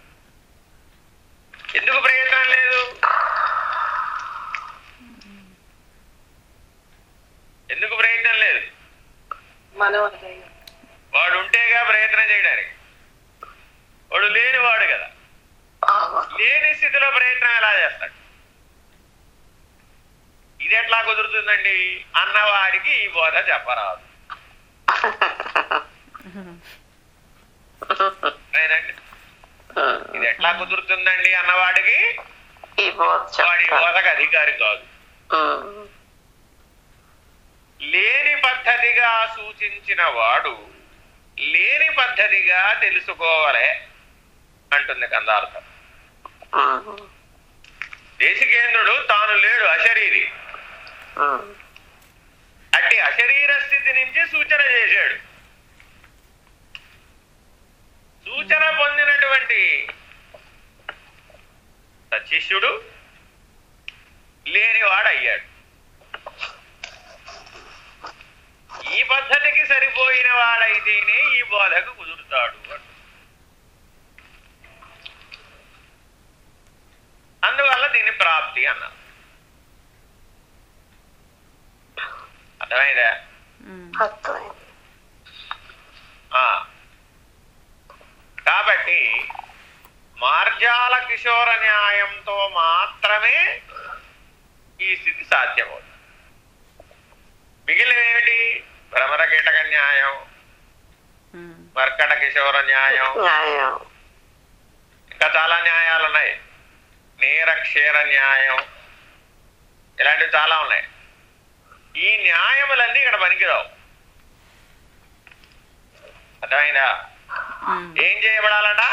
ఎందుకు ప్రయత్నం లేదు ఎందుకు ప్రయత్నం లేదు
మనోదయం
వాడు ఉంటేగా ప్రయత్నం చేయడానికి వాడు లేనివాడు కదా లేని స్థితిలో ప్రయత్నం ఎలా చేస్తాడు ఇది ఎట్లా కుదురుతుందండి అన్నవాడికి ఈ బోధ చెప్పరాదు నేనండి ఇది ఎట్లా కుదురుతుందండి అన్నవాడికి
ఈ బోధ
వాడి
చెప్తారు
బోధకు అధికారి కాదు
ఉమ్.
లేని పద్ధతిగా సూచించిన వాడు లేని పద్ధతిగా తెలుసుకోవలే అంటుంది కందార్థం
ఉమ్.
దేశికేంద్రుడు తాను లేడు అశరీరి
ఉమ్.
అట్టి అశరీర స్థితి నుంచి సూచన చేశాడు సూచన పొందినటువంటి సశిష్యుడు లేనివాడు అయ్యాడు ఈ పద్ధతికి సరిపోయిన వాడైతేనే ఈ బోధకు కుదురుతాడు అంటున్నాడు. అందువల్ల దీని ప్రాప్తి అన్నారు అర్థమైందా
ఉమ్.
అర్థమైంది
ఆ. కాబట్టి మార్జాల కిషోర న్యాయంతో మాత్రమే ఈ స్థితి సాధ్యమవుతుంది మిగిలిన ఏమిటి భ్రమర కీటక న్యాయం
ఉమ్.
మర్కట కిషోర న్యాయం
న్యాయం
ఇంకా చాలా న్యాయాలు ఉన్నాయి నీరక్షీర న్యాయం ఇలాంటివి చాలా ఉన్నాయి ఈ న్యాయములన్నీ ఇక్కడ పనికిరావు అర్థమైందా
ఉమ్.
ఏం చేయబడాలట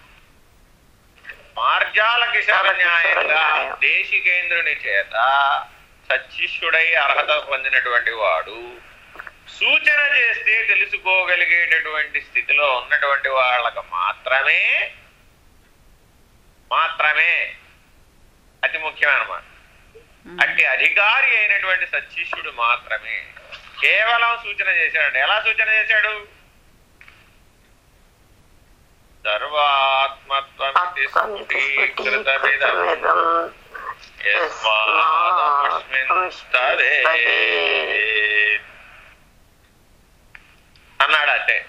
మార్జాల కిషోర న్యాయంగా దేశికేంద్రుని చేత సచ్చిష్యుడై అర్హత పొందినటువంటి వాడు సూచన చేస్తే తెలుసుకోగలిగేటటువంటి స్థితిలో ఉన్నటువంటి వాళ్ళకు మాత్రమే మాత్రమే అతి ముఖ్యమన్నమాట
ఉమ్.
అట్టి అధికారి అయినటువంటి సచ్చిష్యుడు మాత్రమే కేవలం సూచన చేశాడు ఎలా సూచన చేశాడు సర్వాత్మత్వమితి స్ఫుటీకృతమిదం యస్మాదముష్మింస్తదేత్. అన్నాడు అంటే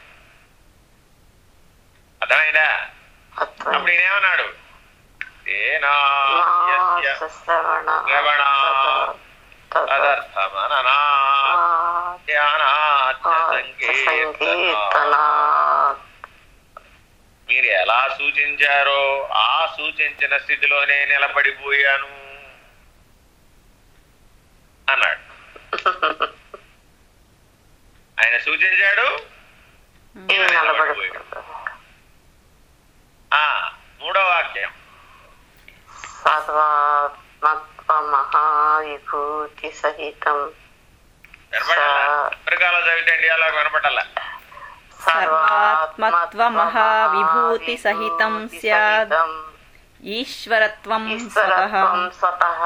అర్థమైందా అప్పుడు ఈయనేమన్నాడు తేనా యస్య శ్రవణ తదర్థమననా ధ్యానాచ్చ సంకీర్తనా మీరు ఎలా సూచించారో ఆ సూచించిన స్థితిలోనే నిలబడిపోయాను అన్నాడు ఆయన సూచించాడు ఈయన నిలబడిపోయాడు ఆ మూడో వాక్యం
సర్వాత్మత్వ మహావిభూతి సహితం
వినపడాలా అమెరికాలో చదివితే ఇండియాలో వినపడాలా
సర్వాత్మత్వ మహావిభూతి సహితం స్యాద్ ఈశ్వరత్వం స్వతః
ఈశ్వరత్వం స్వతః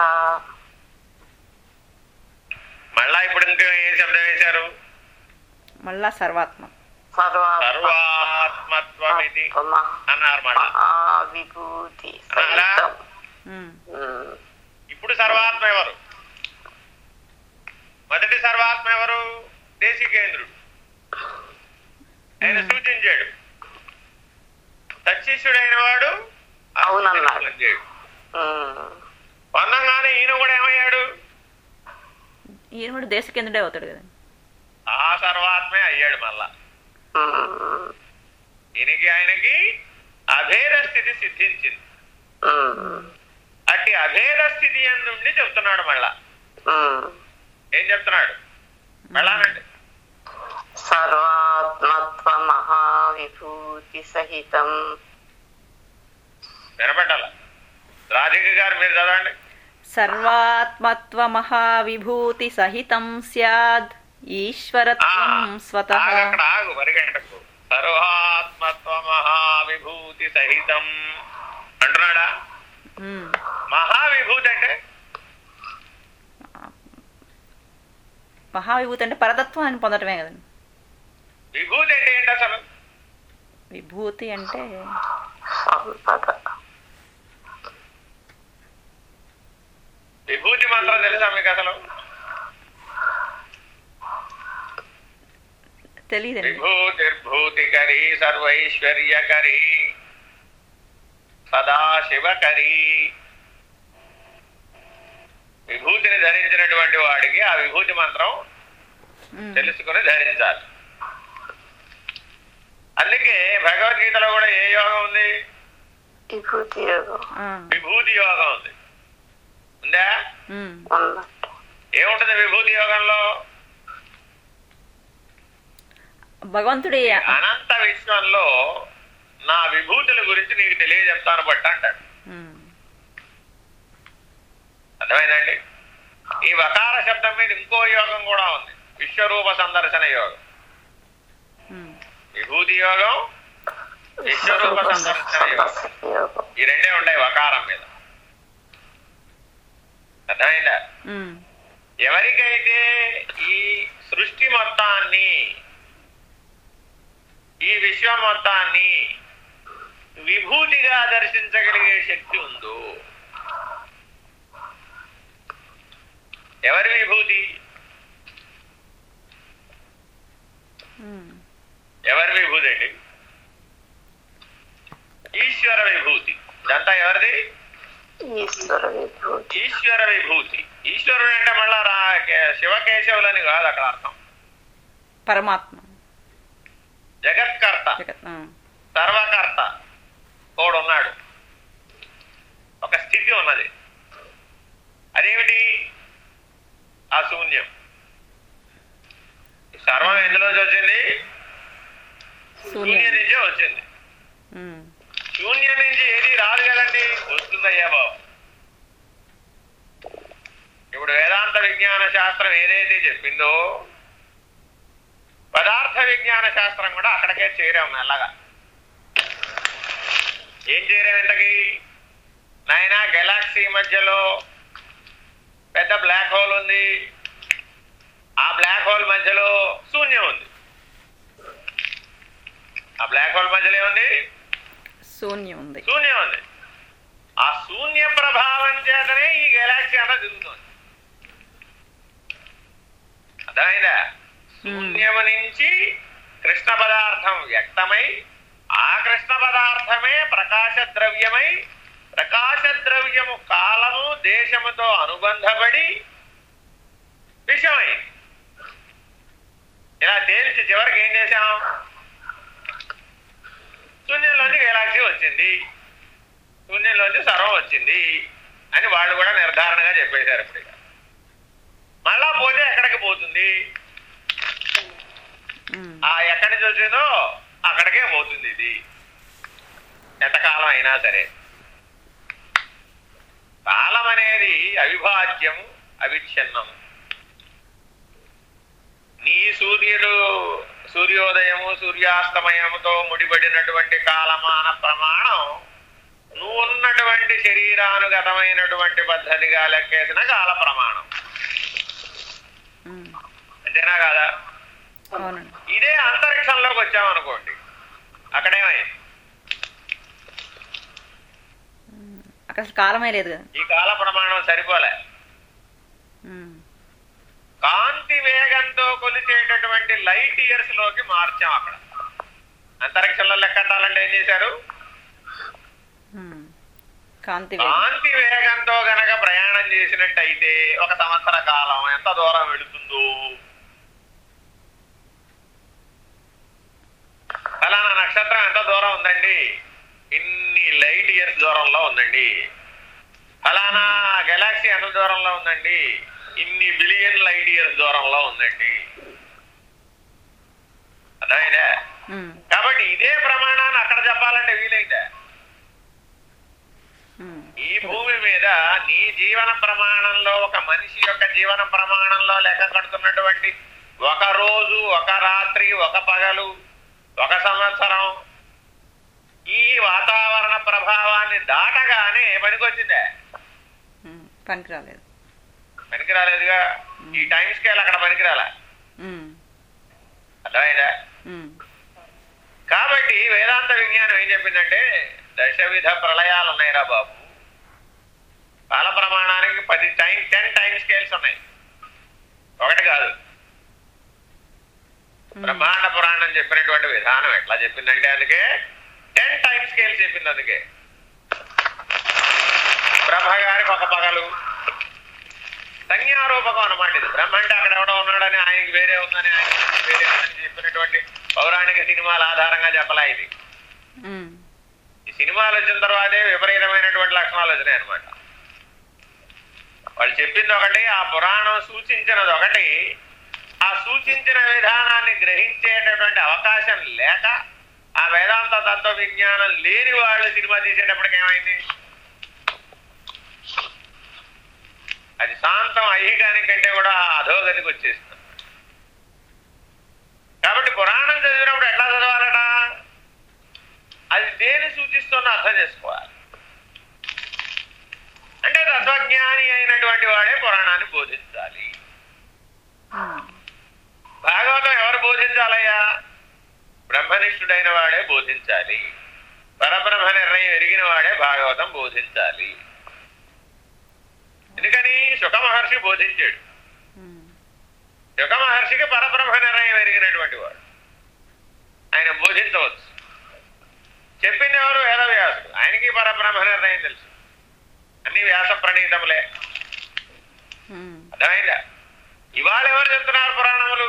మళ్ళా ఇప్పుడు ఇంకా ఏ శబ్దం వేశారు
మళ్ళా సర్వాత్మ
సర్వాత్మత్వం ఇది అన్నారు మళ్ళా
మహావిభూతి సహితం
ఉమ్.
ఉమ్.
ఇప్పుడు సర్వాత్మ ఎవరు మొదటి సర్వాత్మ ఎవరు దేశికేంద్రుడు ఆయన సూచించాడు సత్శిష్యుడైన వాడు ఆ
అవునన్నాడు.
సూచన పొందాడు.
ఉమ్.
పొందంగానే ఈయన కూడా ఏమయ్యాడు
ఈయన కూడా దేశకేంద్రుడే అవుతాడు కదండి
ఆ సర్వాత్మే అయ్యాడు మళ్ళా
ఉమ్.
ఈయనకి ఆయనకి అభేద స్థితి సిద్ధించింది
ఉమ్.
అట్టి అభేద స్థితి నుండి చెప్తున్నాడు మళ్ళా
ఉమ్.
ఏం చెప్తున్నాడు మళ్ళానండి
సర్వాత్మత్వ మహావిభూతి సహితం
వినపడ్డాల రాధిక గారు మీరు చదవండి
సర్వాత్మత్వ మహావిభూతి సహితం స్యాద్ ఈశ్వరత్వం స్వతః
ఆగు అక్కడ ఆగు పరిగెట్టకు సర్వాత్మత్వ మహావిభూతి సహితం అంటున్నాడా
ఉమ్.
మహావిభూతి అంటే
మహావిభూతి అంటే పరతత్వాన్ని పొందటమే కదండి
విభూతి అంటే ఏంటి అసలు
విభూతి అంటే
సంపద
విభూతి మంత్రం తెలుసా మీకు అసలు
తెలియదండి
విభూతిర్భూతికరీ సర్వైశ్వర్యకరీ సదాశివకరీ విభూతిని ధరించినటువంటి వాడికి ఆ విభూతి మంత్రం
ఉమ్.
తెలుసుకుని ధరించాలి అందుకే భగవద్గీతలో కూడా ఏ యోగం ఉంది
విభూతి యోగం
ఆ.
విభూతి యోగం ఉంది ఉందా
ఉమ్.
ఉన్నట్టు
ఏముంటుంది విభూతి యోగంలో
భగవంతుడి
అనంత విశ్వంలో నా విభూతుల గురించి నీకు తెలియజెప్తాను బట్ట అంటాడు
ఉమ్.
అర్థమైందండి ఈ వకార శబ్దం మీద ఇంకో యోగం కూడా ఉంది విశ్వరూప సందర్శన యోగం
ఉమ్.
విభూతి యోగం విశ్వరూప సందర్శన యోగం
యోగం
ఈ రెండే ఉంటాయి వకారం మీద అర్థమైందా
ఉమ్.
ఎవరికైతే ఈ సృష్టి మొత్తాన్ని ఈ విశ్వం మొత్తాన్ని విభూతిగా దర్శించగలిగే శక్తి ఉందో ఎవరి విభూతి
ఉమ్.
ఎవరి విభూతి అండి ఈశ్వర విభూతి ఇదంతా ఎవరిది
ఈశ్వర విభూతి
ఈశ్వర విభూతి ఈశ్వరుడు అంటే మళ్ళా రా శివకేశవులని కాదు అక్కడ అర్థం
పరమాత్మ
జగత్కర్త
జగత్ ఆ.
సర్వకర్త తోడున్నాడు ఒక స్థితి ఉన్నది అదేమిటి ఆ శూన్యం ఈ సర్వం ఎందులోంచి వచ్చింది శూన్యం
శూన్యం
నుంచే వచ్చింది
ఉమ్.
శూన్యం నుంచి ఏది రాదు కదండి వస్తుందయ్యా బాబు ఇప్పుడు వేదాంత విజ్ఞాన శాస్త్రం ఏదైతే చెప్పిందో పదార్థ విజ్ఞాన శాస్త్రం కూడా అక్కడికే చేరాం మెల్లగా ఏం చేరాం ఇంతకి నాయనా గెలాక్సీ మధ్యలో పెద్ద బ్లాక్ హోల్ ఉంది ఆ బ్లాక్ హోల్ మధ్యలో శూన్యం ఉంది ఆ బ్లాక్ హోల్ మధ్యలో ఏముంది
శూన్యం ఉంది
శూన్యం ఉంది ఆ శూన్య ప్రభావం చేతనే ఈ గెలాక్సీ అంతా తిరుగుతుంది అర్థమైందా శూన్యము నుంచి కృష్ణ పదార్థం వ్యక్తమై ఆ కృష్ణ పదార్థమే ప్రకాశ ద్రవ్యమై ప్రకాశ ద్రవ్యము కాలము దేశముతో అనుబంధపడి విషమై ఇలా తేల్చి చివరికి ఏం చేశాం శూన్యంలోంచి గెలాక్సీ వచ్చింది శూన్యంలోంచి సర్వం వచ్చింది అని వాళ్ళు కూడా నిర్ధారణగా చెప్పేశారు ఇప్పుడు ఇక. మళ్ళా పోతే ఎక్కడికి పోతుంది
ఉమ్.
ఆ ఎక్కడి నుంచి వచ్చిందో అక్కడికే పోతుంది ఇది ఎంతకాలం అయినా సరే కాలం అనేది అవిభాజ్యం అవిచ్ఛిన్నం నీ సూర్యుడు సూర్యోదయము సూర్యాస్తమయముతో ముడిపడినటువంటి కాలమాన ప్రమాణం నువ్వు ఉన్నటువంటి శరీరానుగతమైనటువంటి పద్ధతిగా లెక్కేసిన కాల ప్రమాణం
ఉమ్.
అంతేనా కాదా
అవునండి
ఇదే అంతరిక్షంలోకి వచ్చామనుకోండి అక్కడేమైంది
అక్కడ అసలు కాలమే లేదు కదా
ఈ కాల ప్రమాణం సరిపోలే
ఉమ్.
కాంతి వేగంతో కొలిచేటటువంటి లైట్ ఇయర్స్ లోకి మార్చాం అక్కడ అంతరిక్షంలో లెక్కట్టాలంటే ఏం చేశారు
ఉమ్. కాంతి వేగం.
కాంతి వేగంతో గనక ప్రయాణం చేసినట్టయితే ఒక సంవత్సర కాలం ఎంత దూరం వెళుతుందో ఫలానా నక్షత్రం ఎంత దూరం ఉందండి ఇన్ని లైట్ ఇయర్స్ దూరంలో ఉందండి ఫలానా గెలాక్సీ ఎంత దూరంలో ఉందండి ఇన్ని బిలియన్ లైట్ ఇయర్స్ దూరంలో ఉందండి అర్థమైందా
ఉమ్.
కాబట్టి ఇదే ప్రమాణాన్ని అక్కడ చెప్పాలంటే వీలైందా
ఉమ్.
ఈ భూమి మీద నీ జీవన ప్రమాణంలో ఒక మనిషి యొక్క జీవన ప్రమాణంలో లెక్క కడుతున్నటువంటి ఒక రోజు ఒక రాత్రి ఒక పగలు ఒక సంవత్సరం ఈ వాతావరణ ప్రభావాన్ని దాటగానే పనికొచ్చిందే
ఉమ్, పనికి రాలేదు
పనికి రాలేదుగా ఈ టైం స్కేల్ అక్కడ పనికిరాలా
ఉమ్,
అర్థమైందా
ఉమ్,
కాబట్టి వేదాంత విజ్ఞానం ఏం చెప్పిందంటే దశవిధ ప్రళయాలు ఉన్నాయిరా బాబు కాల ప్రమాణానికి పది టైం టెన్ టైం స్కేల్స్ ఉన్నాయి ఒకటి కాదు
ఉమ్,
బ్రహ్మాండ పురాణం చెప్పినటువంటి విధానం ఎట్లా చెప్పిందంటే అందుకే టెన్ టైం స్కేల్స్ చెప్పింది అందుకే బ్రహ్మ గారికి ఒక పగలు సంజ్ఞారూపకం అన్నమాట ఇది బ్రహ్మ అంటే అక్కడ ఎవడో ఉన్నాడని ఆయనకి వేరే ఉందని ఆయనకి వేరే ఉందని చెప్పినటువంటి పౌరాణిక సినిమాల ఆధారంగా చెప్పలా ఇది
ఉమ్,
ఈ సినిమాలు వచ్చిన తర్వాతే విపరీతమైనటువంటి లక్షణాలు వచ్చినాయి అనమాట వాళ్ళు చెప్పింది ఒకటి ఆ పురాణం సూచించినది ఒకటి ఆ సూచించిన విధానాన్ని గ్రహించేటటువంటి అవకాశం లేక ఆ వేదాంత తత్వ విజ్ఞానం లేని వాళ్ళు సినిమా తీసేటప్పటికి ఏమైంది అది శాంతం ఐహికానికంటే కూడా అధోగతికి వచ్చేస్తుంది కాబట్టి పురాణం చదివినప్పుడు ఎట్లా చదవాలట అది దేని సూచిస్తుందో అర్థం చేసుకోవాలి అంటే తత్వజ్ఞాని అయినటువంటి వాడే పురాణాన్ని బోధించాలి
ఉమ్,
భాగవతం ఎవరు బోధించాలయ్యా బ్రహ్మనిష్ఠుడైన వాడే బోధించాలి పరబ్రహ్మ నిర్ణయం ఎరిగిన వాడే భాగవతం బోధించాలి ఎందుకని శుక మహర్షి బోధించాడు
ఉమ్,
శుక మహర్షికి పరబ్రహ్మ నిర్ణయం ఎరిగినటువంటి వాడు ఆయన బోధించవచ్చు చెప్పింది ఎవరు వేదవ్యాసుడు ఆయనకి పరబ్రహ్మ నిర్ణయం తెలుసు అన్ని వ్యాస ప్రణీతములే
ఉమ్,
అర్థమైందా ఇవాళ ఎవరు చెప్తున్నారు పురాణములు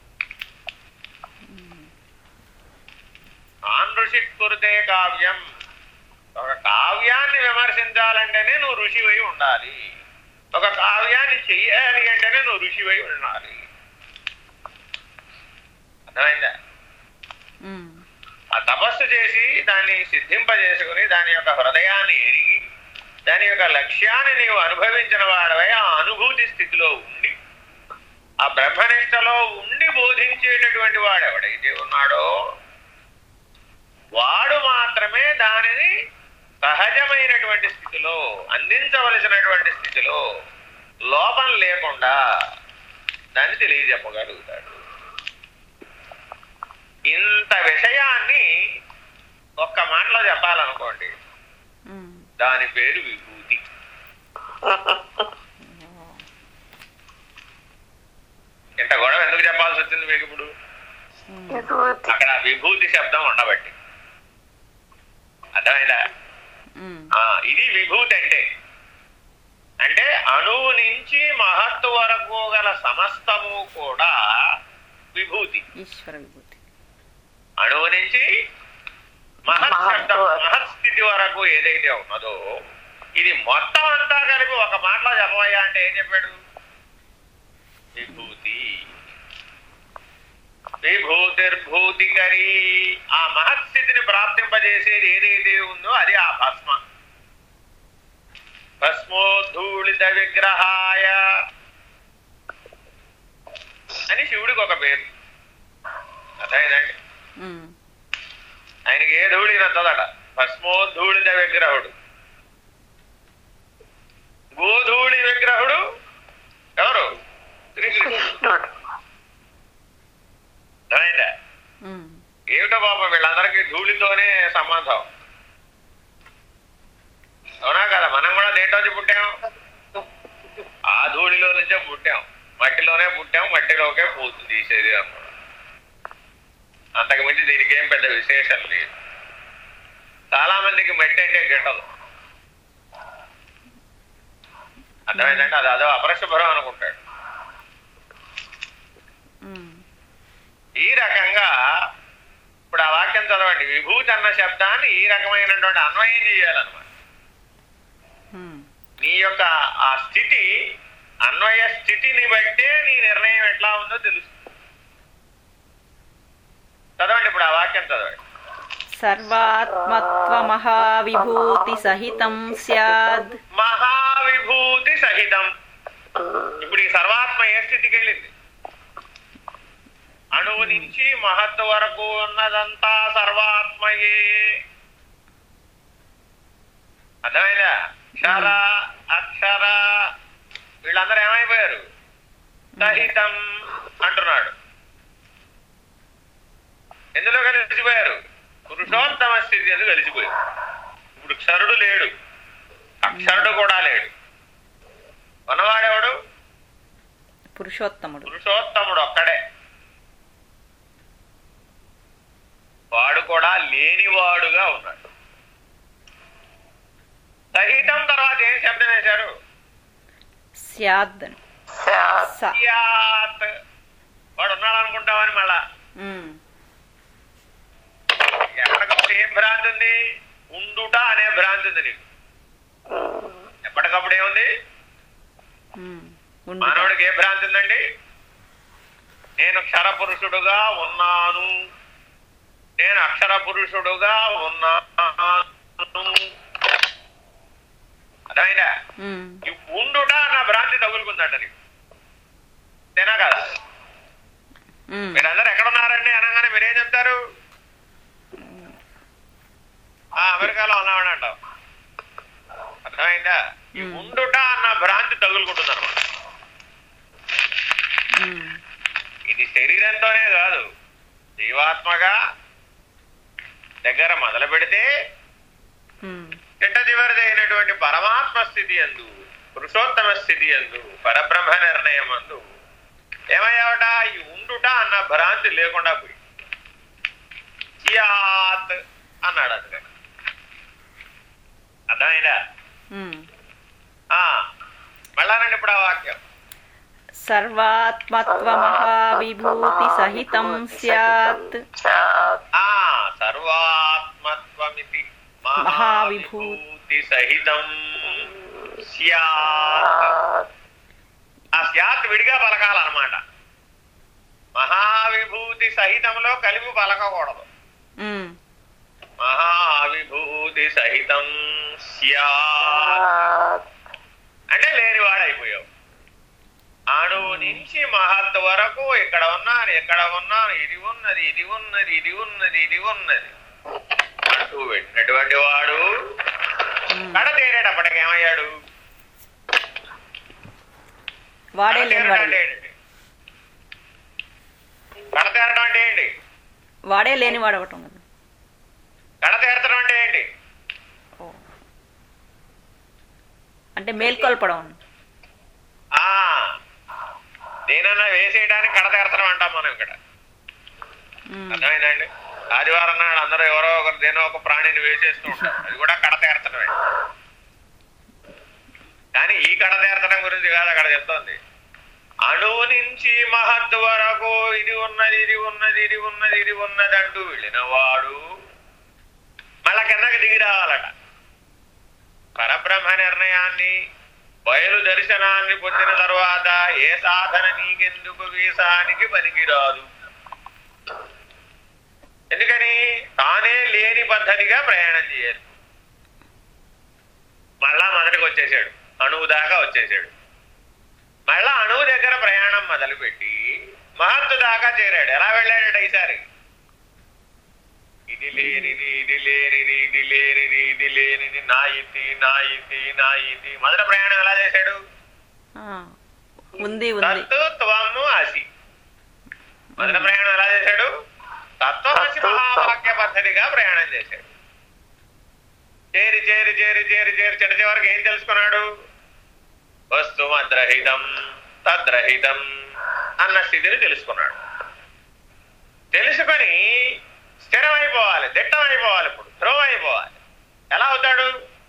ఆన్ ఋషి కురితే కావ్యం ఒక కావ్యాన్ని విమర్శించాలంటేనే నువ్వు ఋషివై ఉండాలి ఒక కావ్యాన్ని చెయ్యాలి అంటేనే నువ్వు ఋషివై ఉండాలి అర్థమైందా
ఉమ్,
ఆ తపస్సు చేసి దాన్ని సిద్ధింపజేసుకుని దాని యొక్క హృదయాన్ని ఎరిగి దాని యొక్క లక్ష్యాన్ని నీవు అనుభవించిన వాడవై ఆ అనుభూతి స్థితిలో ఉండి ఆ బ్రహ్మనిష్టలో ఉండి బోధించేటటువంటి వాడు ఎవడైతే ఉన్నాడో వాడు మాత్రమే దానిని సహజమైనటువంటి స్థితిలో అందించవలసినటువంటి స్థితిలో లోపం లేకుండా దాన్ని తెలియజెప్పగలుగుతాడు ఇంత విషయాన్ని ఒక్క మాటలో చెప్పాలనుకోండి
ఉమ్,
దాని పేరు విభూతి ఇంత గొడవ ఎందుకు చెప్పాల్సి వచ్చింది మీకు ఇప్పుడు
ఉమ్,
విభూతి
అక్కడ విభూతి శబ్దం ఉండబట్టి అర్థమైందా
ఉమ్,
ఆ, ఇది విభూతి అంటే అంటే అణువు నుంచి మహత్తు వరకు గల సమస్తము కూడా విభూతి
ఈశ్వర విభూతి
అణువు నుంచి మహత్
మహత్తు
శబ్దం
వరకు.
మహత్ స్థితి వరకు ఏదైతే ఉన్నదో ఇది మొత్తం అంతా కలిపి ఒక మాటలో చెప్పవయ్యా అంటే ఏం చెప్పాడు విభూతి విభూతిర్భూతికరి ఆ మహత్ స్థితిని ప్రాప్తింపజేసేది ఏదైతే ఉందో అది ఆ భస్మ భస్మోద్ధూళిత విగ్రహాయ అని శివుడికి ఒక పేరు అర్థమైందండి
ఉమ్,
ఆయనకి ఏ ధూళి నచ్చదట భస్మోద్ధూళిత విగ్రహుడు గోధూళి విగ్రహుడు ఎవరు శ్రీకృష్ణుడు
కృష్ణుడు
అర్థమైందా
ఉమ్,
ఏమిటో పాపం వీళ్ళందరికీ ధూళితోనే సంబంధం అవునా కదా మనం కూడా దేంట్లో పుట్టాం ఆ ధూళిలో నుంచే పుట్టాం మట్టిలోనే పుట్టాం మట్టిలోకే పోతుంది ఈ శరీరం కూడా. అంతకు మించి దీనికి ఏం పెద్ద విశేషం లేదు చాలా మందికి మట్టి అంటే గిట్టదు అర్థమైందంటే అది అదో అపరిశుభ్రం అనుకుంటాడు
ఉమ్,
ఈ రకంగా ఇప్పుడు ఆ వాక్యం చదవండి విభూతి అన్న శబ్దాన్ని ఈ రకమైనటువంటి అన్వయం చేయాలన్నమాట
ఉమ్,
నీ యొక్క ఆ స్థితి అన్వయ స్థితిని బట్టే నీ నిర్ణయం ఎట్లా ఉందో తెలుస్తుంది చదవండి ఇప్పుడు ఆ వాక్యం చదవండి
సర్వాత్మత్వమహావిభూతి సహితం స్యాద్
మహావిభూతి సహితం ఇప్పుడు ఈ సర్వాత్మ ఏ స్థితికి వెళ్ళింది అణువు నుంచి మహత్తు వరకు ఉన్నదంతా సర్వాత్మయే అర్థమైందా క్షర అక్షర వీళ్ళందరూ ఏమైపోయారు సహితం అంటున్నాడు ఎందులో కలిసిపోయారు పురుషోత్తమ స్థితి ఎందుకు కలిసిపోయారు ఇప్పుడు క్షరుడు లేడు అక్షరుడు కూడా లేడు ఉన్నవాడెవడు
పురుషోత్తముడు
పురుషోత్తముడు ఒక్కడే వాడు కూడా లేనివాడుగా ఉన్నాడు సహితం తర్వాత ఏం శబ్దం వేశారు
స్యాద్ అని
స్యాత్
స
సియాత్ వాడు ఉన్నాడు అనుకుంటామని మళ్ళా
ఉమ్,
ఎప్పటికప్పుడు ఏం భ్రాంతి ఉంది ఉండుట అనే భ్రాంతి ఉంది నీకు ఎప్పటికప్పుడు ఏముంది
ఉమ్, ఉండు
మానవుడికి ఏ భ్రాంతి ఉందండి నేను క్షర పురుషుడుగా ఉన్నాను నేను అక్షర పురుషుడుగా ఉన్నాను అర్థమైందా
ఉమ్,
ఈ ఉండుట నా భ్రాంతి తగులుకుందంట నీకు అంతేనా కదా
ఉమ్,
మీరందరూ ఎక్కడున్నారండి అనగానే మీరేం చెప్తారు ఆ అమెరికాలో ఉన్నామని అంటాం అర్థమైందా ఈ
మ్మ్.
ఉండుట అన్న భ్రాంతి తగులుకుంటుంది అనమాట
ఉమ్,
ఇది శరీరంతోనే కాదు జీవాత్మగా దగ్గర మొదలు పెడితే
ఉమ్,
చిట్ట చివరిది అయినటువంటి పరమాత్మ స్థితి అందు పురుషోత్తమ స్థితి అందు పరబ్రహ్మ నిర్ణయం అందు ఏమయ్యావట ఈ ఉండుట అన్న భ్రాంతి లేకుండా పోయి సియాత్ అన్నాడు అందుకని అర్థమైందా
ఉమ్.
ఆ, మళ్ళానండి ఇప్పుడు ఆ వాక్యం
సర్వాత్మత్వమహావిభూతి సహితం స్యాత్
స్యాత్
ఆ సర్వాత్మత్వమితి
మహావిభూ-
మహావిభూతి సహితం స్యాత్
స్యాత్
ఆ స్యాత్ విడిగా పలకాలన్నమాట మహావిభూతి సహితంలో కలిపి పలకకూడదు
ఉమ్,
మహావిభూతి సహితం స్యాత్
స్యాత్
అంటే లేనివాడైపోయావు అణువు నుంచి మహత్ వరకు ఇక్కడ ఉన్నాను ఎక్కడ ఉన్నాను ఇది ఉన్నది ఇది ఉన్నది ఇది ఉన్నది ఇది ఉన్నది అంటూ పెట్టినటువంటి వాడు
ఉమ్.
కడ తేరేటప్పటికి ఏమయ్యాడు
వాడే
కడ తేరడం
లేనివాడు
అంటే ఏంటి కడ తేరడం అంటే ఏంటి
వాడే లేనివాడు అవటం కదా
కడ తేరచడం అంటే ఏంటి
ఓ. అంటే మేల్కొల్పడం
ఆ దేనన్నా వేసేయడానికి కడ తేరచడం అంటాం మనం ఇక్కడ
ఉమ్,
అర్థమైందండి ఆదివారం నాడు అందరూ ఎవరో ఒకరు దేనో ఒక ప్రాణిని వేసేస్తూ ఉంటారు అది కూడా కడ తేర్చడమే కానీ ఈ కడ తేర్చడం గురించి కాదు అక్కడ చెప్తోంది అణువు నుంచి మహత్ వరకు ఇది ఉన్నది ఇది ఉన్నది ఇది ఉన్నది ఇది ఉన్నది అంటూ వెళ్ళిన వాడు మళ్ళా కిందకి దిగి రావాలట పరబ్రహ్మ నిర్ణయాన్ని బయలు దర్శనాన్ని పొందిన తర్వాత ఏ సాధన నీకెందుకు వీసానికి పనికిరాదు ఎందుకని తానే లేని పద్ధతిగా ప్రయాణం చేయాలి మళ్ళా మొదటికి వచ్చేసాడు అణువు దాకా వచ్చేసాడు మళ్ళా అణువు దగ్గర ప్రయాణం మొదలుపెట్టి మహత్తు దాకా చేరాడు ఎలా వెళ్ళాడట ఈసారి ఇది లేనిది ఇది లేనిది ఇది లేనిది ఇది లేనిది నా ఇది నా ఇది నా ఇది మొదటి ప్రయాణం ఎలా చేశాడు
ఆ, ఉంది ఉంది
తత్తు త్వము అసి మొదటి ప్రయాణం ఎలా చేశాడు తత్వమసి మహావాక్య పద్ధతిగా ప్రయాణం చేశాడు చేరి చేరి చేరి చేరి చేరి చెడ చివరికి ఏం తెలుసుకున్నాడు వస్తుమద్రహితం తద్రహితం అన్న స్థితిని తెలుసుకున్నాడు తెలుసుకొని స్థిరమైపోవాలి దిట్టమైపోవాలి ఇప్పుడు ధ్రువ అయిపోవాలి ఎలా అవుతాడు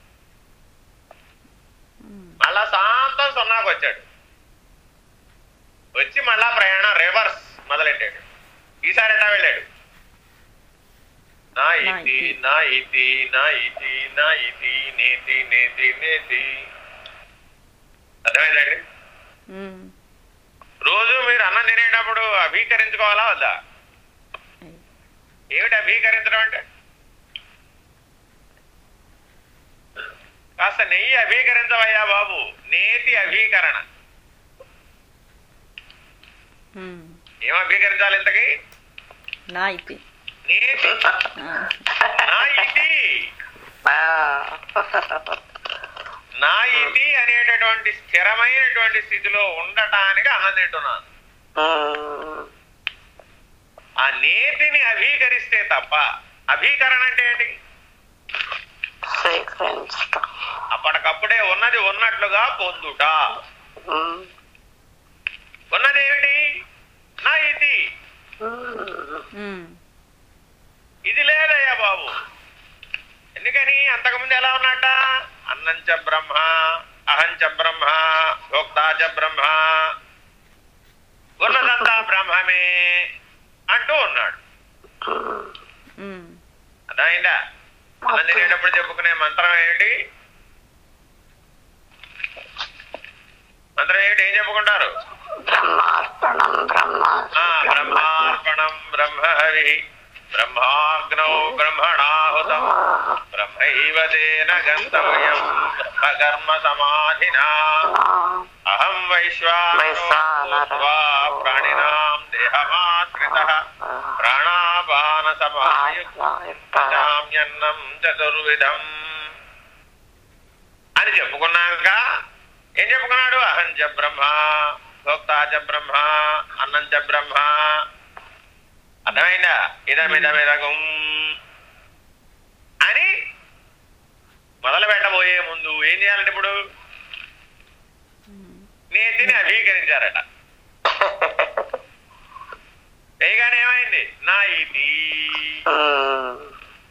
మళ్ళా శాంతం సున్నాకు వచ్చాడు వచ్చి మళ్ళా ప్రయాణం రివర్స్ మొదలెట్టాడు ఈసారి ఎట్లా వెళ్ళాడు నా ఇతి నా ఇతి నా ఇతి నా ఇతి నేతి నేతి నేతి అర్థమైందండి
ఉమ్,
రోజు మీరు అన్నం తినేటప్పుడు అభీకరించుకోవాలా వద్దా ఏమిటి అభీకరించడం అంటే కాస్త నెయ్యి అభీకరించవయ్యా బాబు నేతి అభీకరణ
ఉమ్.
ఏం అభీకరించాలి ఇంతకి
నా ఇది
నేతి
ఆ.
నా ఇది నా ఇది అనేటటువంటి స్థిరమైనటువంటి స్థితిలో ఉండటానికి అన్నం తింటున్నాను ఆ నేతిని అభీకరిస్తే తప్ప అభీకరణ అంటే ఏంటి
స్వీకరించటం
అప్పటికప్పుడే ఉన్నది ఉన్నట్లుగా పొందుట
ఉమ్.
ఉన్నది ఏమిటి నా ఇది
ఉమ్.
ఉమ్.
ఇది లేదయ్యా బాబు ఎందుకని అంతకుముందు ఎలా ఉన్నట్ట అన్నంచ బ్రహ్మ అహంచ బ్రహ్మ భోక్తాచ బ్రహ్మ ఉన్నదంతా బ్రహ్మమే అంటూ ఉన్నాడు
ఉమ్.
అర్థమైందా అన్నం తినేటప్పుడు చెప్పుకునే మంత్రం ఏమిటి మంత్రం ఏమిటి ఏం చెప్పుకుంటారు
బ్రహ్మార్పణం బ్రహ్మ
ఆ బ్రహ్మార్పణం బ్రహ్మహరి బ్రహ్మాగ్నౌ బ్రహ్మణాహుతం బ్రహ్మైవ తేన గంతవ్యం బ్రహ్మకర్మ సమాధినా అహం వైశ్వానరో
వైశ్వానరో
భూత్వా ప్రాణినాం దేహమాశ్రిత ప్రాణాపాన సమాయుక్తామ్యన్నం చతుర్విధం అని చెప్పుకున్నాక ఏం చెప్పుకున్నాడు అహం చ బ్రహ్మ భోక్తా చ బ్రహ్మ అన్నం చ బ్రహ్మ అర్థమైందా ఇదమిదమిదగం అని మొదలు పెట్టబోయే ముందు ఏం చేయాలంటే ఇప్పుడు నేతిని అభీకరించారట పైగానే ఏమైంది నా ఇది
ఉమ్.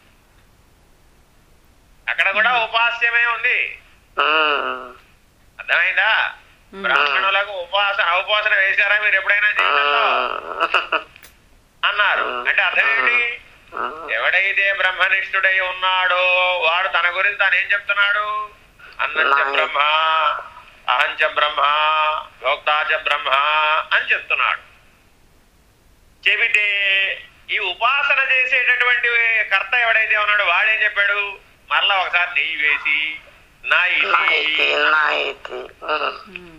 అక్కడ కూడా ఉపాస్యమే ఉంది
ఉమ్.
అర్థమైందా బ్రాహ్మణులకు ఉపాసన ఉపాసన వేశారా మీరు ఎప్పుడైనా జీవితంలో అన్నారు అంటే అర్థం ఏంటి ఎవడైతే బ్రహ్మనిష్ఠుడై ఉన్నాడో వాడు తన గురించి తాను ఏం చెప్తున్నాడు అన్నంచ బ్రహ్మ అహంచ బ్రహ్మ భోక్తాచ బ్రహ్మ అని చెప్తున్నాడు చెబితే ఈ ఉపాసన చేసేటటువంటి కర్త ఎవడైతే ఉన్నాడో వాడేం చెప్పాడు మరలా ఒకసారి నెయ్యి వేసి నా
నాయితి
ఇది
నాయితి ఉమ్.
ఉమ్.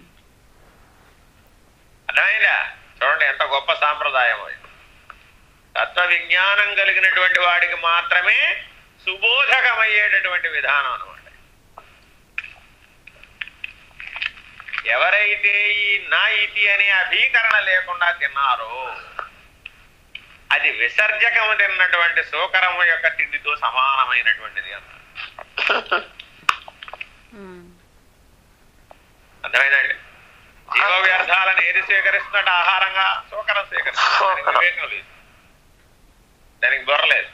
అర్థమైందా చూడండి ఎంత గొప్ప సాంప్రదాయం అది తత్వ విజ్ఞానం కలిగినటువంటి వాడికి మాత్రమే సుబోధకమయ్యేటటువంటి విధానం అనమాట ఎవరైతే ఈ నా ఇతి అనే అభీకరణ లేకుండా తిన్నారో అది విసర్జకము తిన్నటువంటి సోకరము యొక్క తిండితో సమానమైనటువంటిది అన్నారు
ఉమ్.
అర్థమైందండి జీవ వ్యర్థాలను ఏది స్వీకరిస్తున్నట్టు ఆహారంగా సోకరం స్వీకరిస్తుంది దానికి
సోకరం.
వివేకం లేదు దానికి బుర్ర లేదు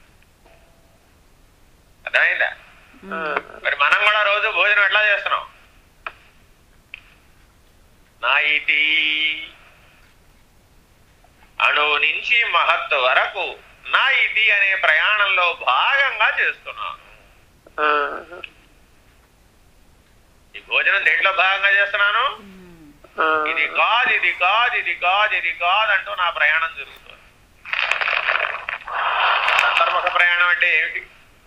అర్థమైందా
ఉమ్.
మరి మనం కూడా రోజు భోజనం ఎట్లా చేస్తున్నాం నా ఇది అణు నుంచి మహత్తు వరకు నా ఇది అనే ప్రయాణంలో భాగంగా చేస్తున్నాను
ఉమ్.
ఈ భోజనం దేంట్లో భాగంగా చేస్తున్నాను
ఉమ్.
ఉమ్.
ఇది కాదు ఇది కాదు ఇది కాదు ఇది కాదు అంటూ నా ప్రయాణం జరుగుతుంది అంతర్ముఖ ప్రయాణం అంటే ఏమిటి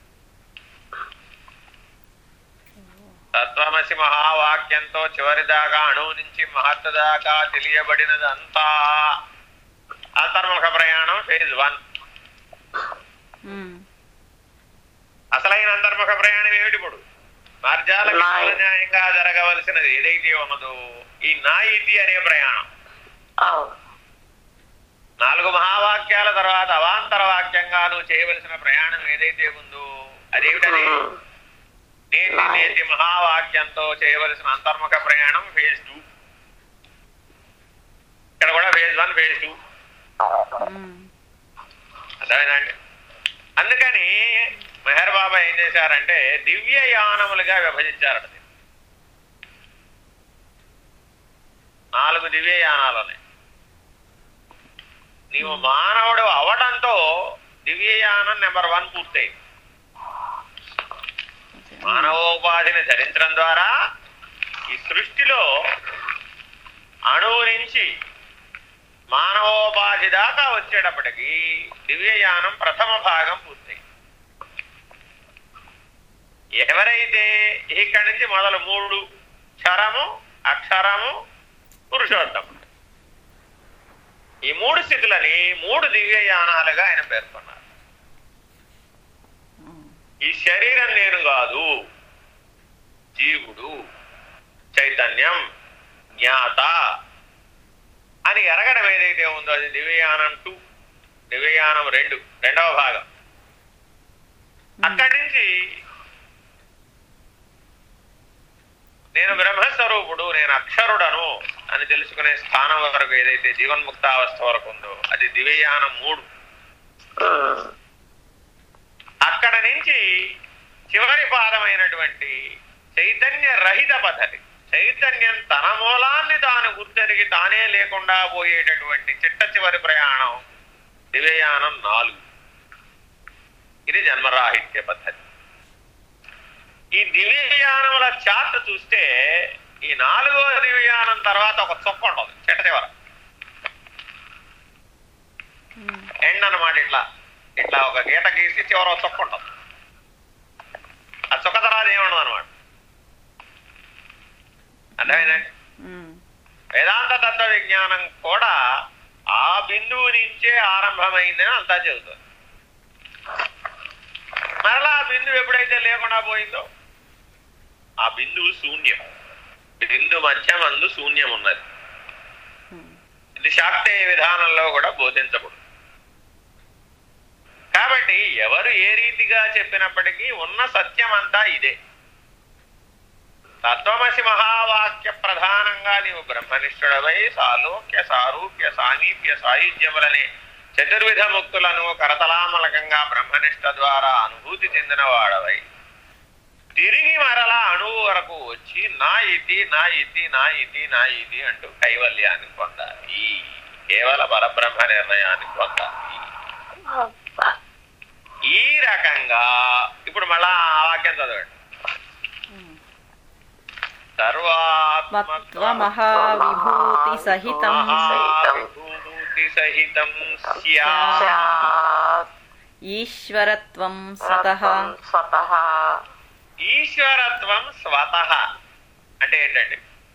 తత్వమసి మహావాక్యంతో చివరి దాకా అణువు నుంచి మహత్తు దాకా తెలియబడినదంతా అంతర్ముఖ ప్రయాణం ఫేజ్ వన్
ఉమ్.
అసలైన అంతర్ముఖ ప్రయాణం ఏమిటి ఇప్పుడు మార్జాల
నాయ-
న్యాయంగా జరగవలసినది ఏదైతే ఉన్నదో ఈ నాయితి అనే ప్రయాణం
అవును
నాలుగు మహావాక్యాల తర్వాత అవాంతర వాక్యంగా నువ్వు చేయవలసిన ప్రయాణం ఏదైతే ఉందో అదేమిటది
ఉమ్.
నేతి నేతి మహావాక్యంతో చేయవలసిన అంతర్ముఖ ప్రయాణం ఫేజ్ టూ ఇక్కడ కూడా ఫేజ్ వన్ ఫేజ్ టూ
ఉమ్.
అర్థమైందండి అందుకని మెహర్ బాబా ఏం చేశారంటే దివ్య యానములుగా విభజించారట దీన్ని. నాలుగు దివ్య యానాలు ఉన్నాయి నీవు మానవుడు అవడంతో దివ్యయానం నెంబర్ వన్ పూర్తయింది మానవోపాధిని ధరించడం ద్వారా ఈ సృష్టిలో అణువు నుంచి మానవోపాధి దాకా వచ్చేటప్పటికి దివ్యయానం ప్రథమ భాగం పూర్తయింది ఎవరైతే ఇక్కడి నుంచి మొదలు మూడు క్షరము అక్షరము పురుషోత్తముడు ఈ మూడు స్థితులని మూడు దివ్యయానాలుగా ఆయన పేర్కొన్నారు ఈ శరీరం నేను కాదు జీవుడు చైతన్యం జ్ఞాత అని ఎరగడం ఏదైతే ఉందో అది దివ్యయానం టూ దివ్యయానం రెండు రెండవ భాగం అక్కడి నుంచి నేను బ్రహ్మస్వరూపుడు నేను అక్షరుడను అని తెలుసుకునే స్థానం వరకు ఏదైతే జీవన్ముక్తావస్థ వరకు ఉందో అది దివ్యయానం మూడు
ఉమ్,
అక్కడ నుంచి చివరి పాదమైనటువంటి చైతన్య రహిత పద్ధతి చైతన్యం తన మూలాన్ని తాను గుర్తెరిగి తానే లేకుండా పోయేటటువంటి చిట్ట చివరి ప్రయాణం దివ్యయానం నాలుగు ఇది జన్మరాహిత్య పద్ధతి ఈ దివ్యయానముల చార్ట్ చూస్తే ఈ నాలుగో దివ్యయానం తర్వాత ఒక చొక్క ఉంటుంది చిట్ట చివర ఎండ్ అన్నమాట ఇట్లా ఇట్లా ఒక గీత గీసి చివర ఒక చొక్క ఉంటుంది ఆ చొక్క తర్వాత ఏముండదు అనమాట అర్థమైందండి
ఉమ్,
వేదాంత తత్వ విజ్ఞానం కూడా ఆ బిందువు నుంచే ఆరంభమైందని అంతా చెబుతుంది మరలా ఆ బిందువు ఎప్పుడైతే లేకుండా పోయిందో ఆ బిందువు శూన్యం బిందు మధ్యమందు శూన్యం ఉన్నది
ఉమ్,
ఇది శాక్తేయ విధానంలో కూడా బోధించబడు కాబట్టి ఎవరు ఏ రీతిగా చెప్పినప్పటికీ ఉన్న సత్యం అంతా ఇదే తత్వమసి మహావాక్య ప్రధానంగా నీవు బ్రహ్మనిష్ఠుడవై సాలోక్య సారూప్య సామీప్య సాయుధ్యములనే చతుర్విధ ముక్తులను కరతలామలకంగా బ్రహ్మనిష్ట ద్వారా అనుభూతి చెందిన వాడవై తిరిగి మరలా అణువు వరకు వచ్చి నా ఇది నా ఇది నా ఇది నా ఇది అంటూ కైవల్యాన్ని పొందాలి కేవల పరబ్రహ్మ నిర్ణయాన్ని పొందాలి
అబ్బా.
ఈ రకంగా ఇప్పుడు మళ్ళా ఆ వాక్యం చదవండి
ఉమ్.
సర్వాత్మత్వ
మహావిభూతి సహితం
మహావిభూతి సహితం స్యాత్.
సాక్షాత్
ఈశ్వరత్వం స్వతః
స్వతః
ఈశ్వరత్వం స్వతః అంటే ఏంటండి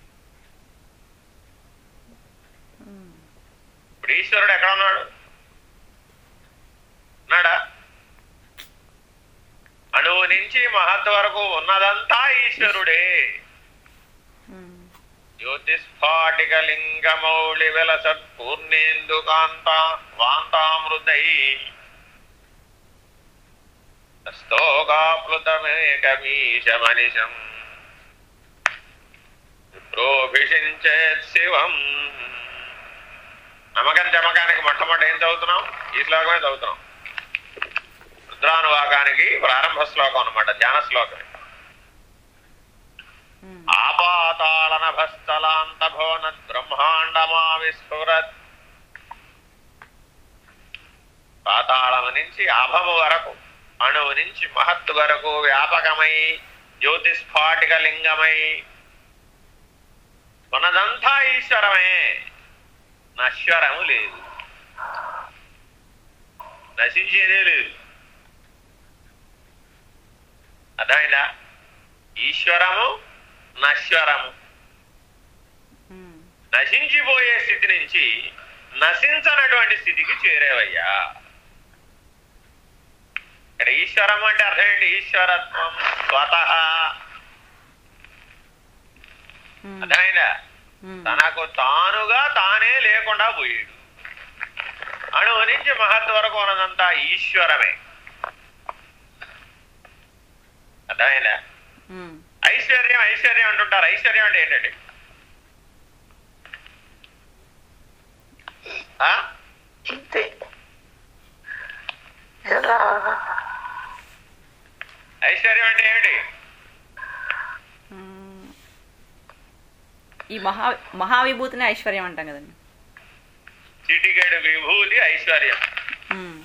ఇప్పుడు ఈశ్వరుడు ఎక్కడ ఉన్నాడు ఉన్నాడా అణువు నుంచి మహత్ వరకు ఉన్నదంతా ఈశ్వరుడే
ఉమ్,
జ్యోతిస్ఫాటిక లింగమౌళి వెలసత్ పూర్ణేందు కాంత వాంతామృతై స్తోకాప్లుతమేకమీశమనిశం ప్రోభిషించేత్ శివం నమ్మకం చమకానికి మొట్టమొదటి ఏం చదువుతున్నాం ఈ శ్లోకమే చదువుతున్నాం రుద్రానువాకానికి ప్రారంభ శ్లోకం అన్నమాట ధ్యాన శ్లోకం
ఉమ్,
ఆపాతాళనభస్థలాంతభోనద్ బ్రహ్మాండమా విస్ఫురత్ పాతాళము నుంచి ఆభము వరకు అణువు నుంచి మహత్తు వరకు వ్యాపకమై జ్యోతిస్ఫాటిక లింగమై ఉన్నదంతా ఈశ్వరమే నశ్వరము లేదు నశించేదే లేదు అర్థమైందా ఈశ్వరము నశ్వరము
ఉమ్,
నశించిపోయే స్థితి నుంచి నశించనటువంటి స్థితికి చేరేవయ్యా ఇక్కడ ఈశ్వరం అంటే అర్థం ఏంటి ఈశ్వరత్వం స్వతః
ఉమ్,
అర్థమైందా
ఉమ్,
తనకు తానుగా తానే లేకుండా పోయాడు అణువు నుంచి మహత్ వరకు ఉన్నదంతా ఈశ్వరమే అర్థమైందా
ఉమ్,
ఐశ్వర్యం ఐశ్వర్యం అంటుంటారు ఐశ్వర్యం అంటే ఏంటండి ఆ?
ఇంతే ఎలా
ఐశ్వర్యం అంటే ఏమిటి
ఉమ్. ఈ మహా మహావిభూతిని ఐశ్వర్యం అంటాం కదండి
చిటికెడు విభూతి ఐశ్వర్యం
ఉమ్,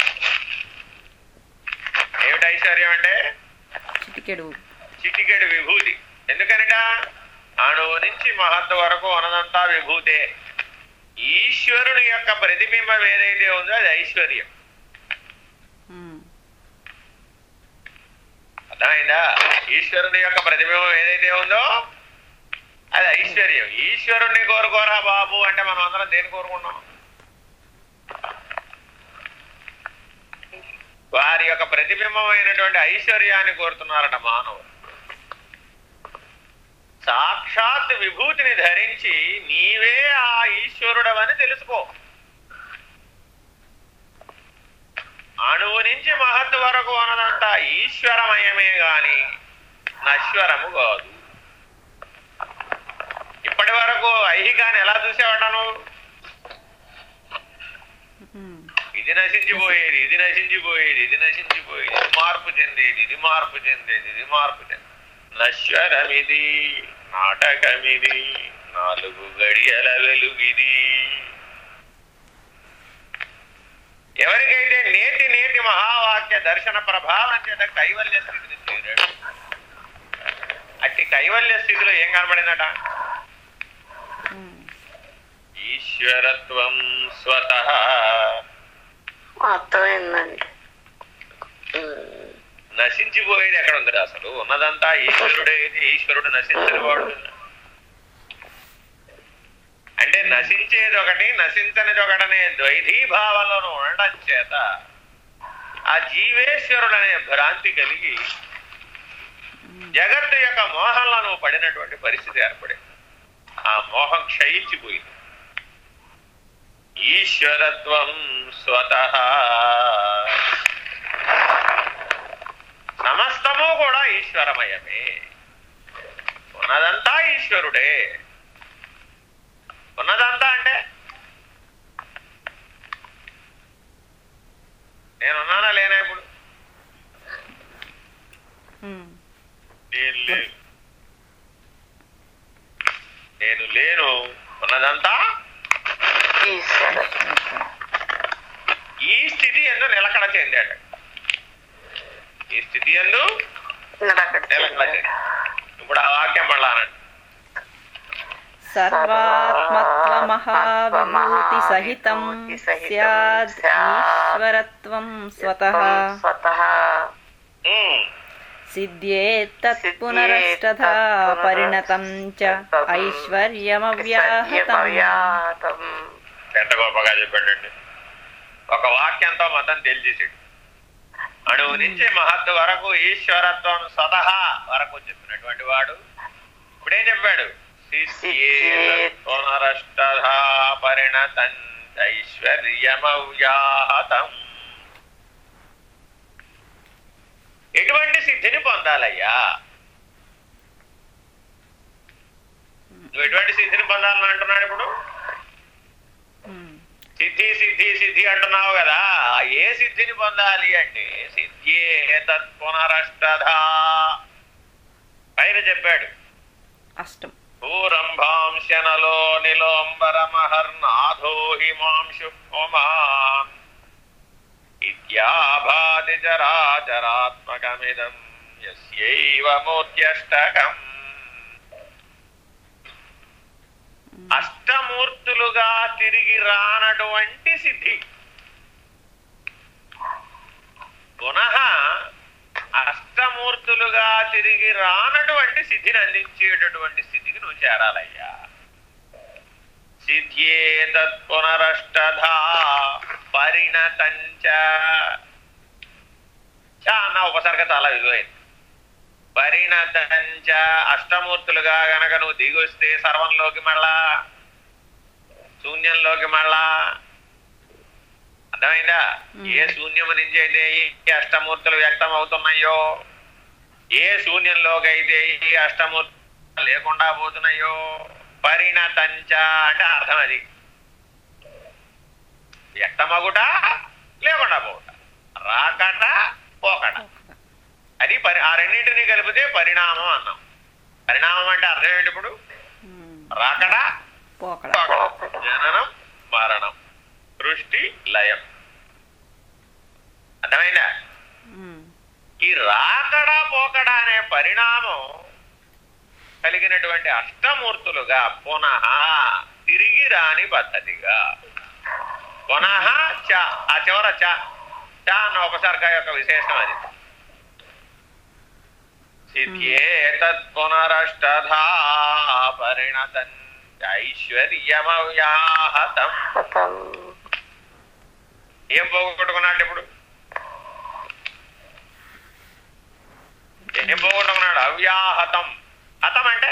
ఏమిటి ఐశ్వర్యం అంటే
చిటికెడు
చిటికెడు విభూతి ఎందుకనగా అణువు నుంచి మహత్ వరకు ఉన్నదంతా విభూతే ఈశ్వరుని యొక్క ప్రతిబింబం ఏదైతే ఉందో అది ఐశ్వర్యం
ఉమ్,
అర్థమైందా ఈశ్వరుని యొక్క ప్రతిబింబం ఏదైతే ఉందో అది ఐశ్వర్యం ఈశ్వరుణ్ణి కోరుకోరా బాబు అంటే మనం అందరం దేని కోరుకున్నాం వారి యొక్క ప్రతిబింబమైనటువంటి ఐశ్వర్యాన్ని కోరుతున్నారట మానవుడు సాక్షాత్ విభూతిని ధరించి నీవే ఆ ఈశ్వరుడవని తెలుసుకో అణువు నుంచి మహత్ వరకు ఉన్నదంతా ఈశ్వరమయమే గాని నశ్వరము కాదు ఇప్పటి వరకు ఐహికాన్ని ఎలా చూసేవాడను
ఉమ్,
ఇది నశించిపోయేది ఇది నశించిపోయేది ఇది నశించిపోయేది ఇది మార్పు చెందేది ఇది మార్పు చెందేది ఇది మార్పు చెందేది నశ్వరమిది నాటకమిది నాలుగు గడియల వెలుగిది ఎవరికైతే నేటి నేటి మహావాక్య దర్శన ప్రభావం చేత కైవల్య స్థితిని చేరాడు అట్టి కైవల్య స్థితిలో ఏం కనబడిందట
ఉమ్,
ఈశ్వరత్వం స్వతః
అర్థమైందండి ఉమ్.
నశించిపోయేది ఎక్కడ ఉంది అసలు ఉన్నదంతా ఈశ్వరుడే అయితే ఈశ్వరుడు నశించని వాడు అంటే నశించేది ఒకటి నశించనిది ఒకటనే ద్వైధీ భావంలో ఉండడం చేత ఆ జీవేశ్వరుడు అనే భ్రాంతి కలిగి జగత్తు యొక్క మోహంలో నువ్వు పడినటువంటి పరిస్థితి ఏర్పడింది ఆ మోహం క్షయించిపోయింది ఈశ్వరత్వం స్వతః సమస్తము కూడా ఈశ్వరమయమే ఉన్నదంతా ఈశ్వరుడే ఉన్నదంతా అంటే నేనున్నానా లేనా ఇప్పుడు
ఉమ్,
నేను లేను నేను లేను ఉన్నదంతా
ఈశ్వర
ఓకే.
ఈ స్థితి ఎందు నిలకడ చెందాడు ఈ స్థితి ఎందు
నిలకడ
నిలకడ చెందాడు ఇప్పుడు ఆ వాక్యం మళ్ళా అనండి
సర్వాత్మత్వమహావిభూతి సహితం స్యాద్ ఈశ్వరత్వం స్వతః
స్వతః
ఉమ్.
సిద్ధ్యేత్తత్ పునరష్టధా పరిణతం చ ఐశ్వర్యమవ్యాహతం
ఐశ్వర్యమవ్యాహతం.
ఎంత గొప్పగా చెప్పాడండి ఒక వాక్యంతో మతం తెలిసేసాడు అణువు నుంచి మహత్తు వరకు ఈశ్వరత్వం స్వతహా వరకు చెప్పినటువంటి వాడు ఇప్పుడేం చెప్పాడు పునరష్టధా పరిణతం ఐశ్వర్యమవ్యాహతం ఎటువంటి సిద్ధిని పొందాలయ్యా నువ్వు ఎటువంటి సిద్ధిని పొందాలని అంటున్నాడు ఇప్పుడు
ఉమ్,
సిద్ధి సిద్ధి సిద్ధి అంటున్నావు కదా ఏ సిద్ధిని పొందాలి అంటే సిద్ధియే తత్ పునరష్టధా పైన చెప్పాడు
అష్టం
భూరంభాంశనలో నిలోంబరమహర్నాథో హిమాంశు పుమాన్ ఇత్యాభాతి చరాచరాత్మకమిదం యస్యైవ మూర్త్యష్టకం అష్టమూర్తులుగా తిరిగి రానటువంటి సిద్ధి పునః అష్టమూర్తులుగా తిరిగి రానటువంటి సిద్ధిని అందించేటటువంటి స్థితికి నువ్వు చేరాలయ్యా సిద్ధ్యే తత్పునరష్టధా పరిణతంచ చ అన్న ఉపసర్గ చాలా విలువైంది పరిణతంచ అష్టమూర్తులుగా గనక నువ్వు దిగొస్తే సర్వంలోకి మళ్ళా శూన్యంలోకి మళ్ళా అర్థమైందా ఏ శూన్యము నుంచి అయితే ఈ అష్టమూర్తులు వ్యక్తం అవుతున్నాయో ఏ శూన్యంలోకి అయితే ఈ అష్టమూర్తులు లేకుండా పోతున్నాయో పరిణతంచ అంటే అర్థం అది వ్యక్తమగుట లేకుండా పోవుట రాకట పోకట అది పరి ఆ రెండింటిని కలిపితే పరిణామం అన్నాం పరిణామం అంటే అర్థం ఏంటి ఇప్పుడు
ఉమ్,
రాకడ
పోకడ
పోకడ జననం మరణం సృష్టి లయం అర్థమైందా
ఉమ్,
ఈ రాకడ పోకడ అనే పరిణామం కలిగినటువంటి అష్టమూర్తులుగా పునః తిరిగి రాని పద్ధతిగా పునః చ ఆ చివర చ చ అన్న ఉపసర్గ యొక్క విశేషం అది సిద్ధ్యేతత్ పునరష్టధా పరిణతం ఐశ్వర్యమవ్యాహతం
హతం
ఏం పోగొట్టుకున్నాడు ఇప్పుడు ఏం పోగొట్టుకున్నాడు అవ్యాహతం హతం అంటే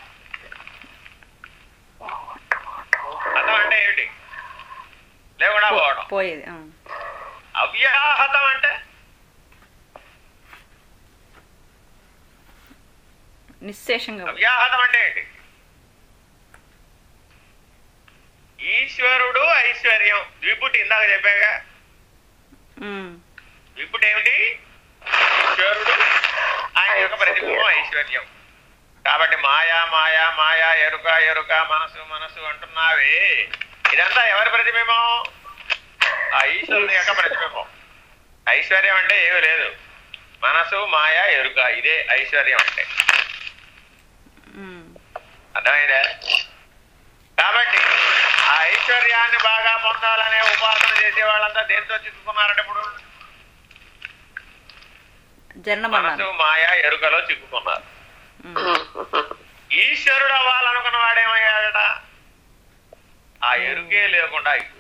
హతం అంటే ఏమిటి లేకుండా పోవడం
పోయేది ఆ.
అవ్యాహతం అంటే
నిశ్శేషంగా పోయేది.
అవ్యాహతం అంటే ఏంటి ఈశ్వరుడు ఐశ్వర్యం ద్విపుటి ఇందాక చెప్పాగా
ఉమ్.
ద్విపుటి ఏమిటి ఈశ్వరుడు ఆయన యొక్క ప్రతిబింబం ఐశ్వర్యం కాబట్టి మాయా మాయా మాయా ఎరుక ఎరుక మనసు మనసు అంటున్నావే ఇదంతా ఎవరి ప్రతిబింబం ఆ ఈశ్వరుని యొక్క ప్రతిబింబం ఐశ్వర్యం అంటే ఏమీ లేదు మనసు మాయ ఎరుక ఇదే ఐశ్వర్యం అంటే
ఉమ్.
అర్థమైందా కాబట్టి ఆ ఐశ్వర్యాన్ని బాగా పొందాలనే ఉపాసన చేసే వాళ్ళంతా దేంతో చిక్కుకున్నారంటే ఇప్పుడు
జనన
మనసు
మరణాలు
మాయ ఎరుకలో చిక్కుకున్నారు
ఉమ్.
ఈశ్వరుడు అవ్వాలనుకున్న వాడేమయ్యాడట ఆ ఎరుకే లేకుండా అయిపోయాడు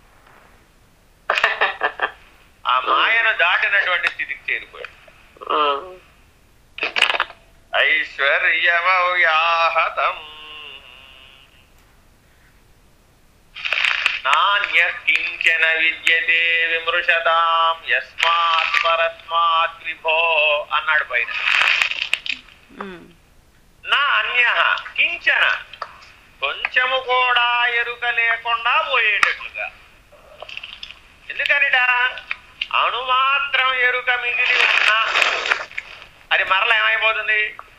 ఆ మాయను దాటినటువంటి స్థితికి చేరిపోయాడు ఐశ్వర్యమవ్యాహతం నాణ్యకించన విద్యతే విమృశతాం యస్మాత్ పరస్మాత్ విభో అన్నాడు పైన
ఉమ్.
నా అన్య కించన కొంచెము కూడా ఎరుక లేకుండా పోయేటట్లుగా ఎందుకనిట అణుమాత్రం ఎరుక మిగిలి ఉన్నా అది మరల ఏమైపోతుంది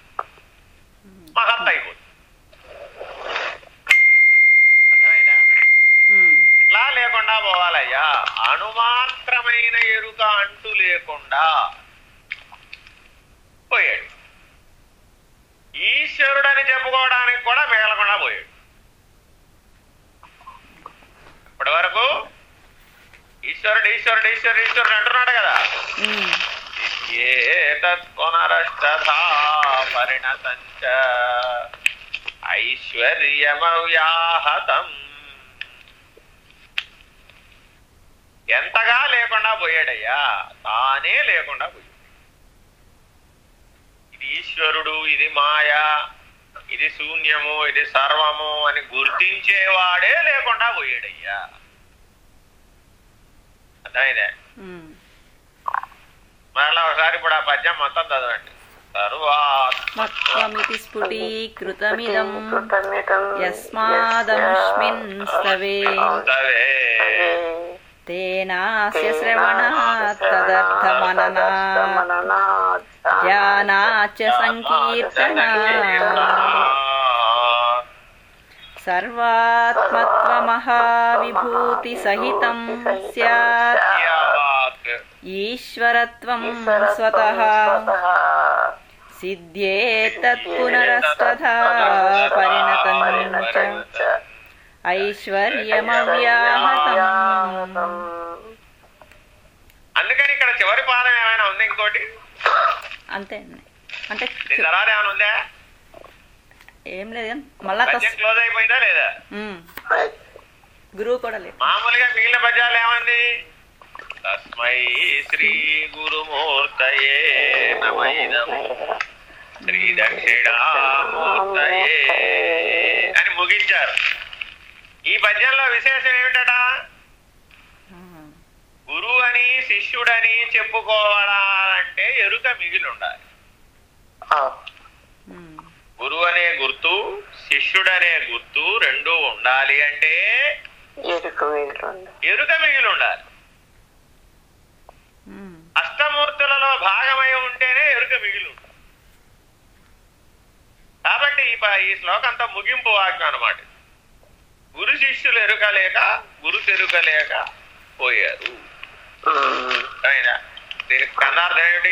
మహత్ అయిపోతుంది అర్థమైందా
ఉమ్.
ఇలా లేకుండా పోవాలయ్యా అణుమాత్రమైన ఎరుక అంటూ లేకుండా పోయాడు ఈశ్వరుడని చెప్పుకోవడానికి కూడా మిగలకుండా పోయాడు ఇప్పటి వరకు ఈశ్వరుడు ఈశ్వరుడు ఈశ్వరుడు ఈశ్వరుడు అంటున్నాడు కదా
ఉమ్.
ఏతత్ పునరష్టధా పరిణతంచ ఐశ్వర్యమవ్యాహతం ఎంతగా లేకుండా పోయాడయ్యా తానే లేకుండా పోయాడు ఇది ఈశ్వరుడు ఇది మాయ ఇది శూన్యము ఇది సర్వము అని గుర్తించేవాడే లేకుండా పోయాడయ్యా అర్థమైందే
ఉమ్.
మరలా ఒకసారి ఇప్పుడు ఆ పద్యం మొత్తం చదవండి సర్వాత్మ
మత్వమితి స్ఫుటీకృతమిదం
కృతమిదం
యస్మాదముష్మిన్ స్తవే
సవే
తేనాస్య శ్రవణాత్ తదర్థమననాత్ ధ్యానాచ సంకీర్తన సర్వాత్మత్వమహావిభూతి సహితం స్యాత్ ఈశ్వరత్వం స్వతః సిద్ధ్యేతత్ పునరస్తథా పరిణతం చ ఐశ్వర్యమవ్యాహతం
అందుకని ఇక్కడ చివరి పాదం ఏమైనా ఉంది ఇంకోటి
అంతే అండి అంటే
దీని తర్వాత ఏమైనా ఉందా
ఏం లేదు మళ్ళా
పద్యం
తస్-
క్లోజ్ అయిపోయిందా లేదా
ఉమ్. గురువు కూడా లేదు
మామూలుగా మిగిలిన పద్యాలు ఏమంది తస్మై శ్రీ గురుమూర్తయే నమైదం శ్రీ దక్షిణామూర్తయే అని ముగించారు ఈ పద్యంలో విశేషం ఏమిటట
ఆ,
గురువు అని శిష్యుడని చెప్పుకోవాలంటే ఎరుక మిగిలి ఉండాలి
ఉమ్.
గురువు అనే గుర్తు శిష్యుడనే గుర్తు రెండు ఉండాలి అంటే
ఎరుక వీలుండ
ఎరుక మిగిలి ఉండాలి
ఉమ్.
అష్టమూర్తులలో భాగమై ఉంటేనే ఎరుక మిగిలి ఉంటుంది కాబట్టి ఈ ప- ఈ శ్లోకంతో ముగింపు వాక్యం అన్నమాట గురు శిష్యులు ఎరుక లేక గురు తెరుక లేక పోయారు అయినా దీనికి కన్నార్థం ఏమిటి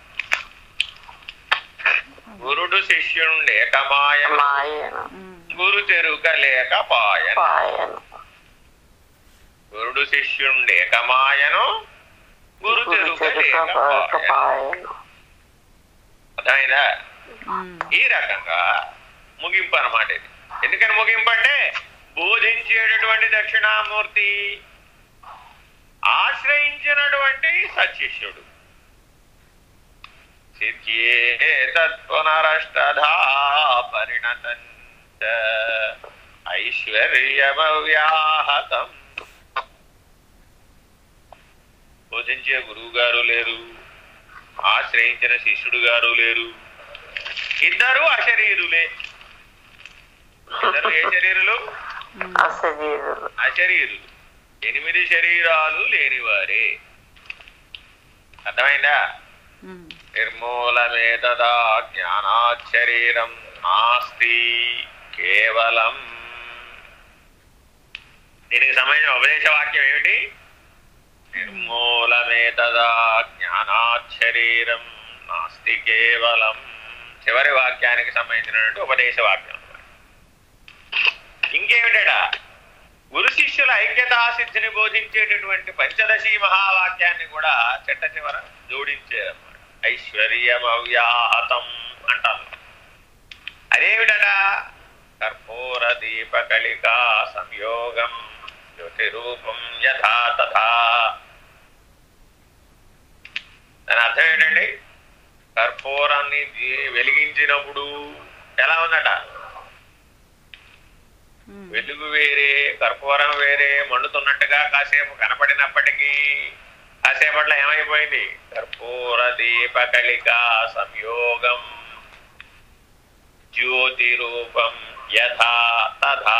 గురుడు శిష్యుండే కమాయన
మాయన
ఉమ్.
గురు తెరుక లేక పాయన
పాయన
గురుడు శిష్యుండే కమాయను గురు తెరుక లేక పాయన
పాయన
అర్థమైందా
ఉమ్,
ఈ రకంగా ముగింపు అన్నమాట ఇది ఎందుకని ముగింపు అంటే బోధించేటటువంటి దక్షిణామూర్తి ఆశ్రయించినటువంటి సత్శిష్యుడు సిద్ధ్యేతత్పునరష్టధా పరిణతంచ ఐశ్వర్యమవ్యాహతం బోధించే గురువు గారు లేరు ఆశ్రయించిన శిష్యుడు గారు లేరు ఇద్దరు అశరీరులే ఇద్దరు ఏ శరీరులు
ఉమ్,
అసజీవులు
అశరీరులు ఎనిమిది శరీరాలు లేనివారే అర్థమైందా
ఉమ్,
నిర్మూలమే తదా జ్ఞానాత్ శరీరం నాస్తి కేవలం దీనికి సంబంధించిన ఉపదేశ వాక్యం ఏమిటి నిర్మూలమే తదా జ్ఞానాత్ శరీరం నాస్తి కేవలం చివరి వాక్యానికి సంబంధించినటువంటి ఉపదేశ వాక్యం ఇంకేమిటా గురు శిష్యుల ఐక్యతా సిద్ధిని బోధించేటటువంటి పంచదశి మహావాక్యాన్ని కూడా చెట్ట చివర జోడించారన్నమాట ఐశ్వర్యం అవ్యాహతం అంటారు అదేమిటట కర్పూర దీపకళికా సంయోగం జ్యోతి రూపం యథా తథా దాని అర్థం ఏంటండి కర్పూరాన్ని దీ- వెలిగించినప్పుడు ఎలా ఉందట
ఉమ్,
వెలుగు వేరే కర్పూరం వేరే మండుతున్నట్టుగా కాసేపు కనపడినప్పటికీ కాసేపట్లో ఏమైపోయింది కర్పూర దీపకళిక సంయోగం జ్యోతి రూపం యథా తథా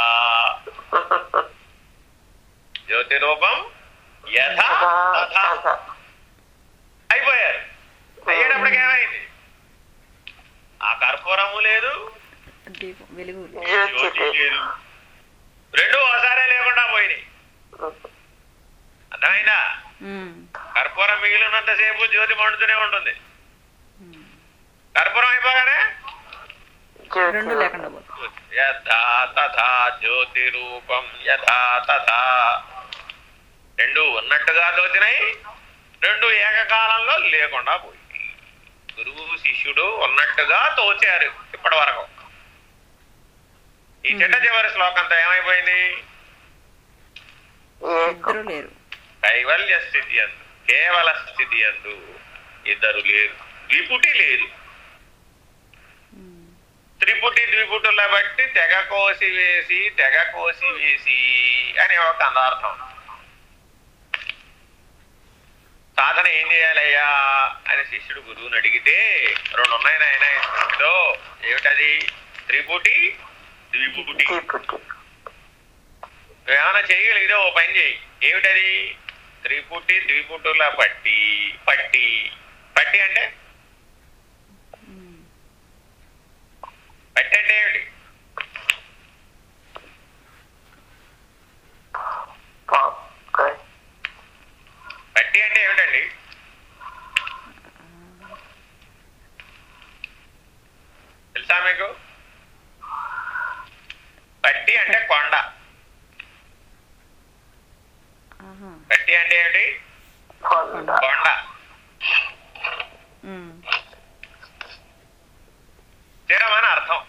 జ్యోతి రూపం యథా తథా అయిపోయారు అయ్యేటప్పటికి ఏమైంది ఆ కర్పూరము లేదు
దీపం వెలుగు
జ్యోతి
జ్యోతి
లేదు రెండు ఒకసారే లేకుండా పోయినాయి అర్థమైందా
ఉమ్,
కర్పూరం మిగిలినంతసేపు జ్యోతి మండుతూనే ఉంటుంది
ఉమ్,
కర్పూరం అయిపోగానే
రెండు లేకుండా పోతుంది
యథా తథా జ్యోతి రూపం యథా తథా రెండు ఉన్నట్టుగా తోచినాయి రెండు ఏకకాలంలో లేకుండా పోయింది గురువు శిష్యుడు ఉన్నట్టుగా తోచారు ఇప్పటి వరకు ఈ చిట్ట చివరి శ్లోకంతో ఏమైపోయింది
ఇద్దరు లేరు
కైవల్య స్థితి అందు కేవల స్థితి అందు ఇద్దరు లేరు ద్విపుటి లేదు
ఉమ్,
త్రిపుటి ద్విపుటుల బట్టి తెగ కోసి వేసి తెగ కోసి వేసి అని ఒక అందార్థం సాధన ఏం చేయాలయ్యా అని శిష్యుడు గురువుని అడిగితే రెండు ఉన్నాయి నాయన ఈ సృష్టిలో ఏమిటది త్రిపుటి ద్విపుటి
దీపుటి
నువ్వేమైనా చేయగలిగితే ఓ పని చేయి ఏమిటది త్రిపుటి ద్విపుటుల పట్టి పట్టి పట్టి అంటే
ఉమ్,
పట్టి అంటే ఏమిటి
పాప
పట్టి అంటే ఏమిటండి తెలుసా మీకు పట్టి అంటే కొండ
ఆహా,
పట్టి అంటే ఏమిటి
కొండ
కొండ
ఉమ్,
స్థిరమని అర్థం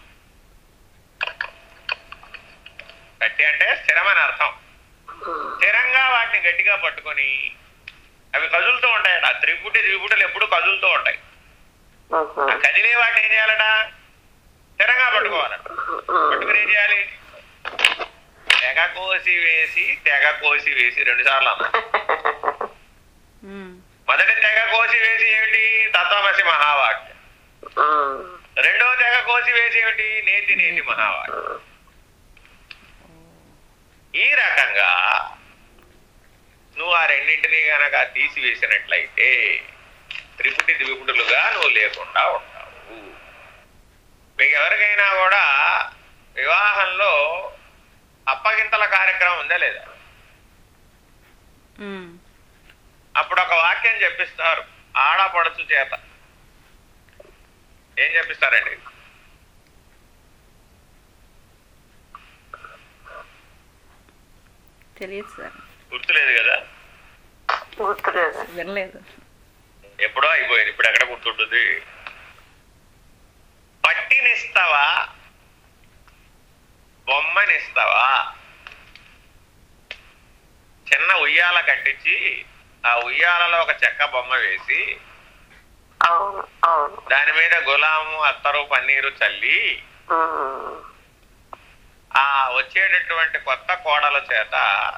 పట్టి అంటే స్థిరమని అర్థం స్థిరంగా వాటిని గట్టిగా పట్టుకొని అవి కదులుతూ ఉంటాయట ఆ త్రిపుటి ద్విపుటలు ఎప్పుడు కదులుతూ ఉంటాయి ఆ కదిలే వాటిని ఏం చేయాలట స్థిరంగా పట్టుకోవాలట పట్టుకుని ఏం చేయాలి తెగ కోసి వేసి తెగ కోసి వేసి రెండు సార్లు అన్నా
ఉమ్,
మొదటి తెగ కోసి వేసి ఏమిటి తత్వమసి మహావాక్యం రెండో తెగ కోసి వేసి ఏమిటి నేతి నేతి మహావాక్యం ఈ రకంగా నువ్వు ఆ రెండింటినీ గనక తీసివేసినట్లయితే త్రిపుటి ద్విపుటులుగా నువ్వు లేకుండా ఉంటావు మీకు ఎవరికైనా కూడా వివాహంలో అప్పగింతల కార్యక్రమం ఉందా లేదా
ఉమ్,
అప్పుడు ఒక వాక్యం చెప్పిస్తారు ఆడపడుచు చేత ఏం చెప్పిస్తారండి
తెలియదు సార్
గుర్తులేదు కదా
గుర్తులేదు
వినలేదు
ఎప్పుడో అయిపోయింది ఇప్పుడు ఎక్కడ గుర్తుంటుంది బొమ్మనిస్తావా చిన్న ఉయ్యాల కట్టించి ఆ ఉయ్యాలలో ఒక చెక్క బొమ్మ వేసి
అవును అవును
దాని మీద గులాము అత్తరు పన్నీరు చల్లి
ఉమ్,
ఆ వచ్చేటటువంటి కొత్త కోడల చేత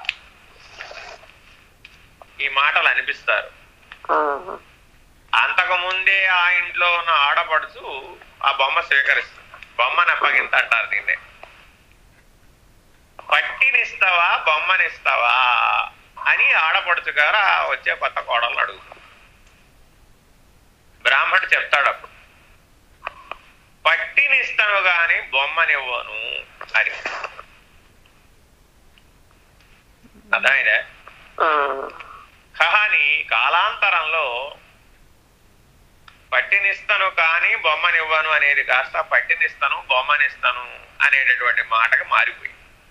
ఈ మాటలు అనిపిస్తారు
ఉమ్,
అంతకు ముందే ఆ ఇంట్లో ఉన్న ఆడపడుచు ఆ బొమ్మ స్వీకరిస్తుంది బొమ్మని అప్పగింత అంటారు దీన్నే పట్టినిస్తావా బొమ్మనిస్తావా అని ఆడపడుచు గారు ఆ వచ్చే కొత్త కోడలు అడుగుతుంది బ్రాహ్మణుడు చెప్తాడు అప్పుడు పట్టినిస్తాను గాని బొమ్మనివ్వను అని అర్థమైందే
ఉమ్,
కానీ కాలాంతరంలో పట్టినిస్తాను కానీ బొమ్మనివ్వను అనేది కాస్త పట్టినిస్తాను బొమ్మనిస్తాను అనేటటువంటి మాటకు మారిపోయి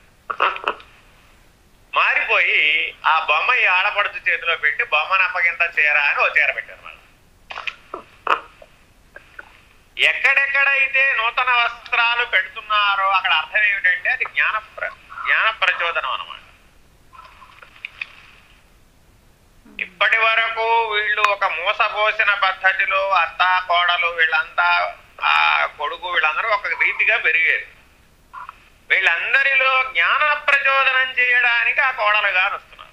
మారిపోయి ఆ బొమ్మ ఈ ఆడపడుచు చేతిలో పెట్టి బొమ్మను అప్పగింత చీర అని ఓ చీర పెట్టారు వాళ్ళు ఎక్కడెక్కడైతే నూతన వస్త్రాలు పెడుతున్నారో అక్కడ అర్థం ఏమిటంటే అది జ్ఞాన ప్ర జ్ఞాన ప్రచోదనం అన్నమాట ఇప్పటి వరకు వీళ్ళు ఒక మూసపోసిన పద్ధతిలో అత్త కోడలు వీళ్ళంతా ఆ కొడుకు వీళ్ళందరూ ఒక రీతిగా పెరిగారు వీళ్ళందరిలో జ్ఞాన ప్రచోదనం చేయడానికి ఆ కోడలు గారు వస్తున్నారు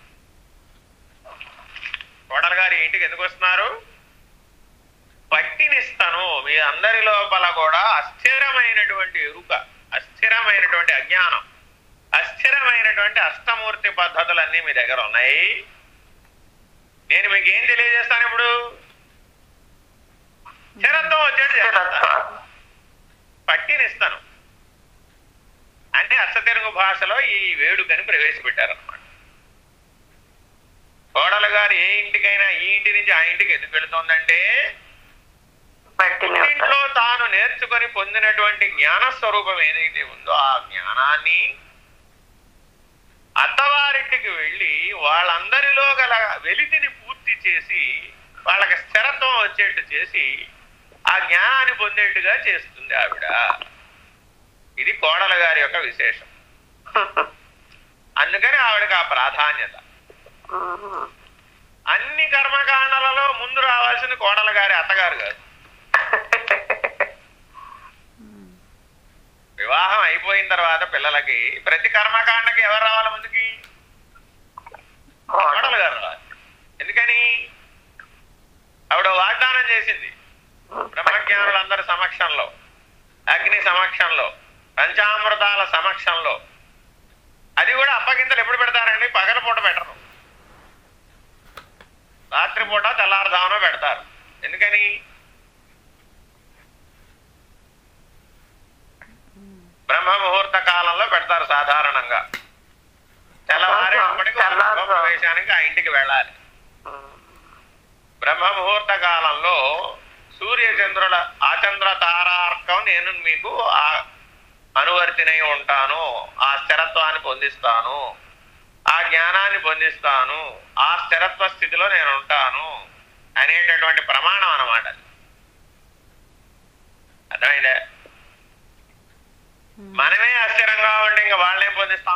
కోడలు గారు ఇంటికి ఎందుకు వస్తున్నారు పట్టినిస్తాను మీ అందరి లోపల కూడా అస్థిరమైనటువంటి ఎరుక అస్థిరమైనటువంటి అజ్ఞానం అస్థిరమైనటువంటి అష్టమూర్తి పద్ధతులన్నీ మీ దగ్గర ఉన్నాయి నేను మీకు ఏం తెలియజేస్తాను ఇప్పుడు స్థిరత్వం వచ్చేది చేస్తాను
స్థిరత్వం.
పట్టినిస్తాను అంటే అచ్చతెలుగు భాషలో ఈ వేడుకని ప్రవేశపెట్టారనమాట కోడలు గారు ఏ ఇంటికైనా ఈ ఇంటి నుంచి ఆ ఇంటికి ఎందుకు వెళుతోందంటే
పట్టిన
ఇంట్లో తాను నేర్చుకొని పొందినటువంటి జ్ఞాన స్వరూపం ఏదైతే ఉందో ఆ జ్ఞానాన్ని అత్తవారింటికి వెళ్ళి వాళ్ళందరిలో గల వెలితిని పూర్తి చేసి వాళ్ళకి స్థిరత్వం వచ్చేట్టు చేసి ఆ జ్ఞానాన్ని పొందేట్టుగా చేస్తుంది ఆవిడ ఇది కోడల గారి యొక్క విశేషం అందుకని ఆవిడకి ఆ ప్రాధాన్యత
ఉమ్,
అన్ని కర్మకాండలలో ముందు రావాల్సింది కోడల గారి అత్తగారు కాదు వివాహం అయిపోయిన తర్వాత పిల్లలకి ప్రతి కర్మకాండకి ఎవరు రావాలి ముందుకి కోడలు గారు రావాలి ఎందుకని ఆవిడ వాగ్దానం చేసింది బ్రహ్మజ్ఞానులందరి సమక్షంలో అగ్ని సమక్షంలో పంచామృతాల సమక్షంలో అది కూడా అప్పగింతలు ఎప్పుడు పెడతారండి పగలపూట పెట్టరు రాత్రిపూట తెల్లారుదామనో పెడతారు ఎందుకని బ్రహ్మ ముహూర్త కాలంలో పెడతారు సాధారణంగా తెల్లవారేపటికి
తెల్లారుజాము.
ప్రవేశానికి ఆ ఇంటికి వెళ్ళాలి
ఉమ్,
బ్రహ్మ ముహూర్త కాలంలో సూర్య చంద్రుల ఆచంద్ర తారార్కం నేను మీకు ఆ అనువర్తినై ఉంటాను ఆ స్థిరత్వాన్ని పొందిస్తాను ఆ జ్ఞానాన్ని పొందిస్తాను ఆ స్థిరత్వ స్థితిలో నేను ఉంటాను అనేటటువంటి ప్రమాణం అన్నమాట అది. అర్థమైందే మనమే అస్థిరంగా ఉంటే ఇంకా వాళ్ళేం పొందిస్తాం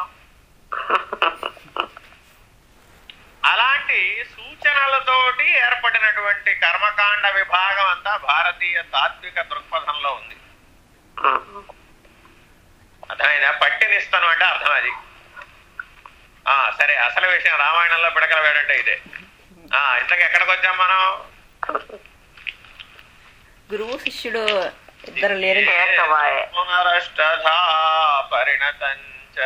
అలాంటి సూచనలతోటి ఏర్పడినటువంటి కర్మకాండ విభాగం అంతా భారతీయ తాత్విక దృక్పథంలో ఉంది
ఉమ్,
అర్థమైందా పట్టినిస్తాను అంటే అర్థం అది ఆ సరే అసలు విషయం రామాయణంలో పిడకల వేడంటే ఇదే ఆ ఇంతకు ఎక్కడికి వచ్చాం మనం
గురువు శిష్యుడు ఇద్దరు లేరు
ఏకమాయ.
పునరష్టధా పరిణతంచ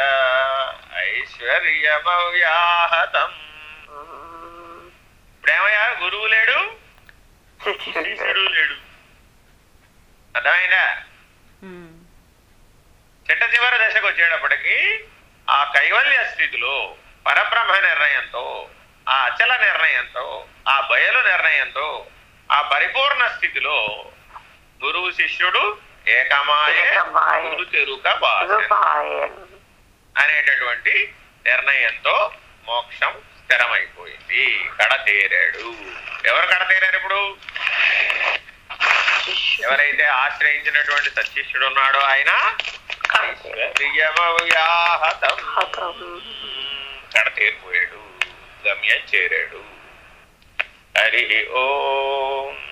ఐశ్వర్యమవ్యాహతం
ఉమ్,
ఇప్పుడేమయ్యా గురువు లేడు
శిష్యుడు
శిష్యుడు లేడు అర్థమైందా
ఉమ్.
చిట్ట చివరి దశకు వచ్చేటప్పటికి ఆ కైవల్య స్థితిలో పరబ్రహ్మ నిర్ణయంతో ఆ అచల నిర్ణయంతో ఆ బయలు నిర్ణయంతో ఆ పరిపూర్ణ స్థితిలో గురువు శిష్యుడు ఏకమాయ
ఏకమాయే.
గురు చెరుక బాస
రూపాయన్
అనేటటువంటి నిర్ణయంతో మోక్షం స్థిరమైపోయింది కడతేరాడు ఎవరు కడతేరారు ఇప్పుడు ఎవరైతే ఆశ్రయించినటువంటి సత్శిష్యుడు ఉన్నాడో ఆయన ఐశ్వర్యమవ్యాహతం
హతం
కడతేరిపోయాడు గమ్యం చేరాడు హరి ఓం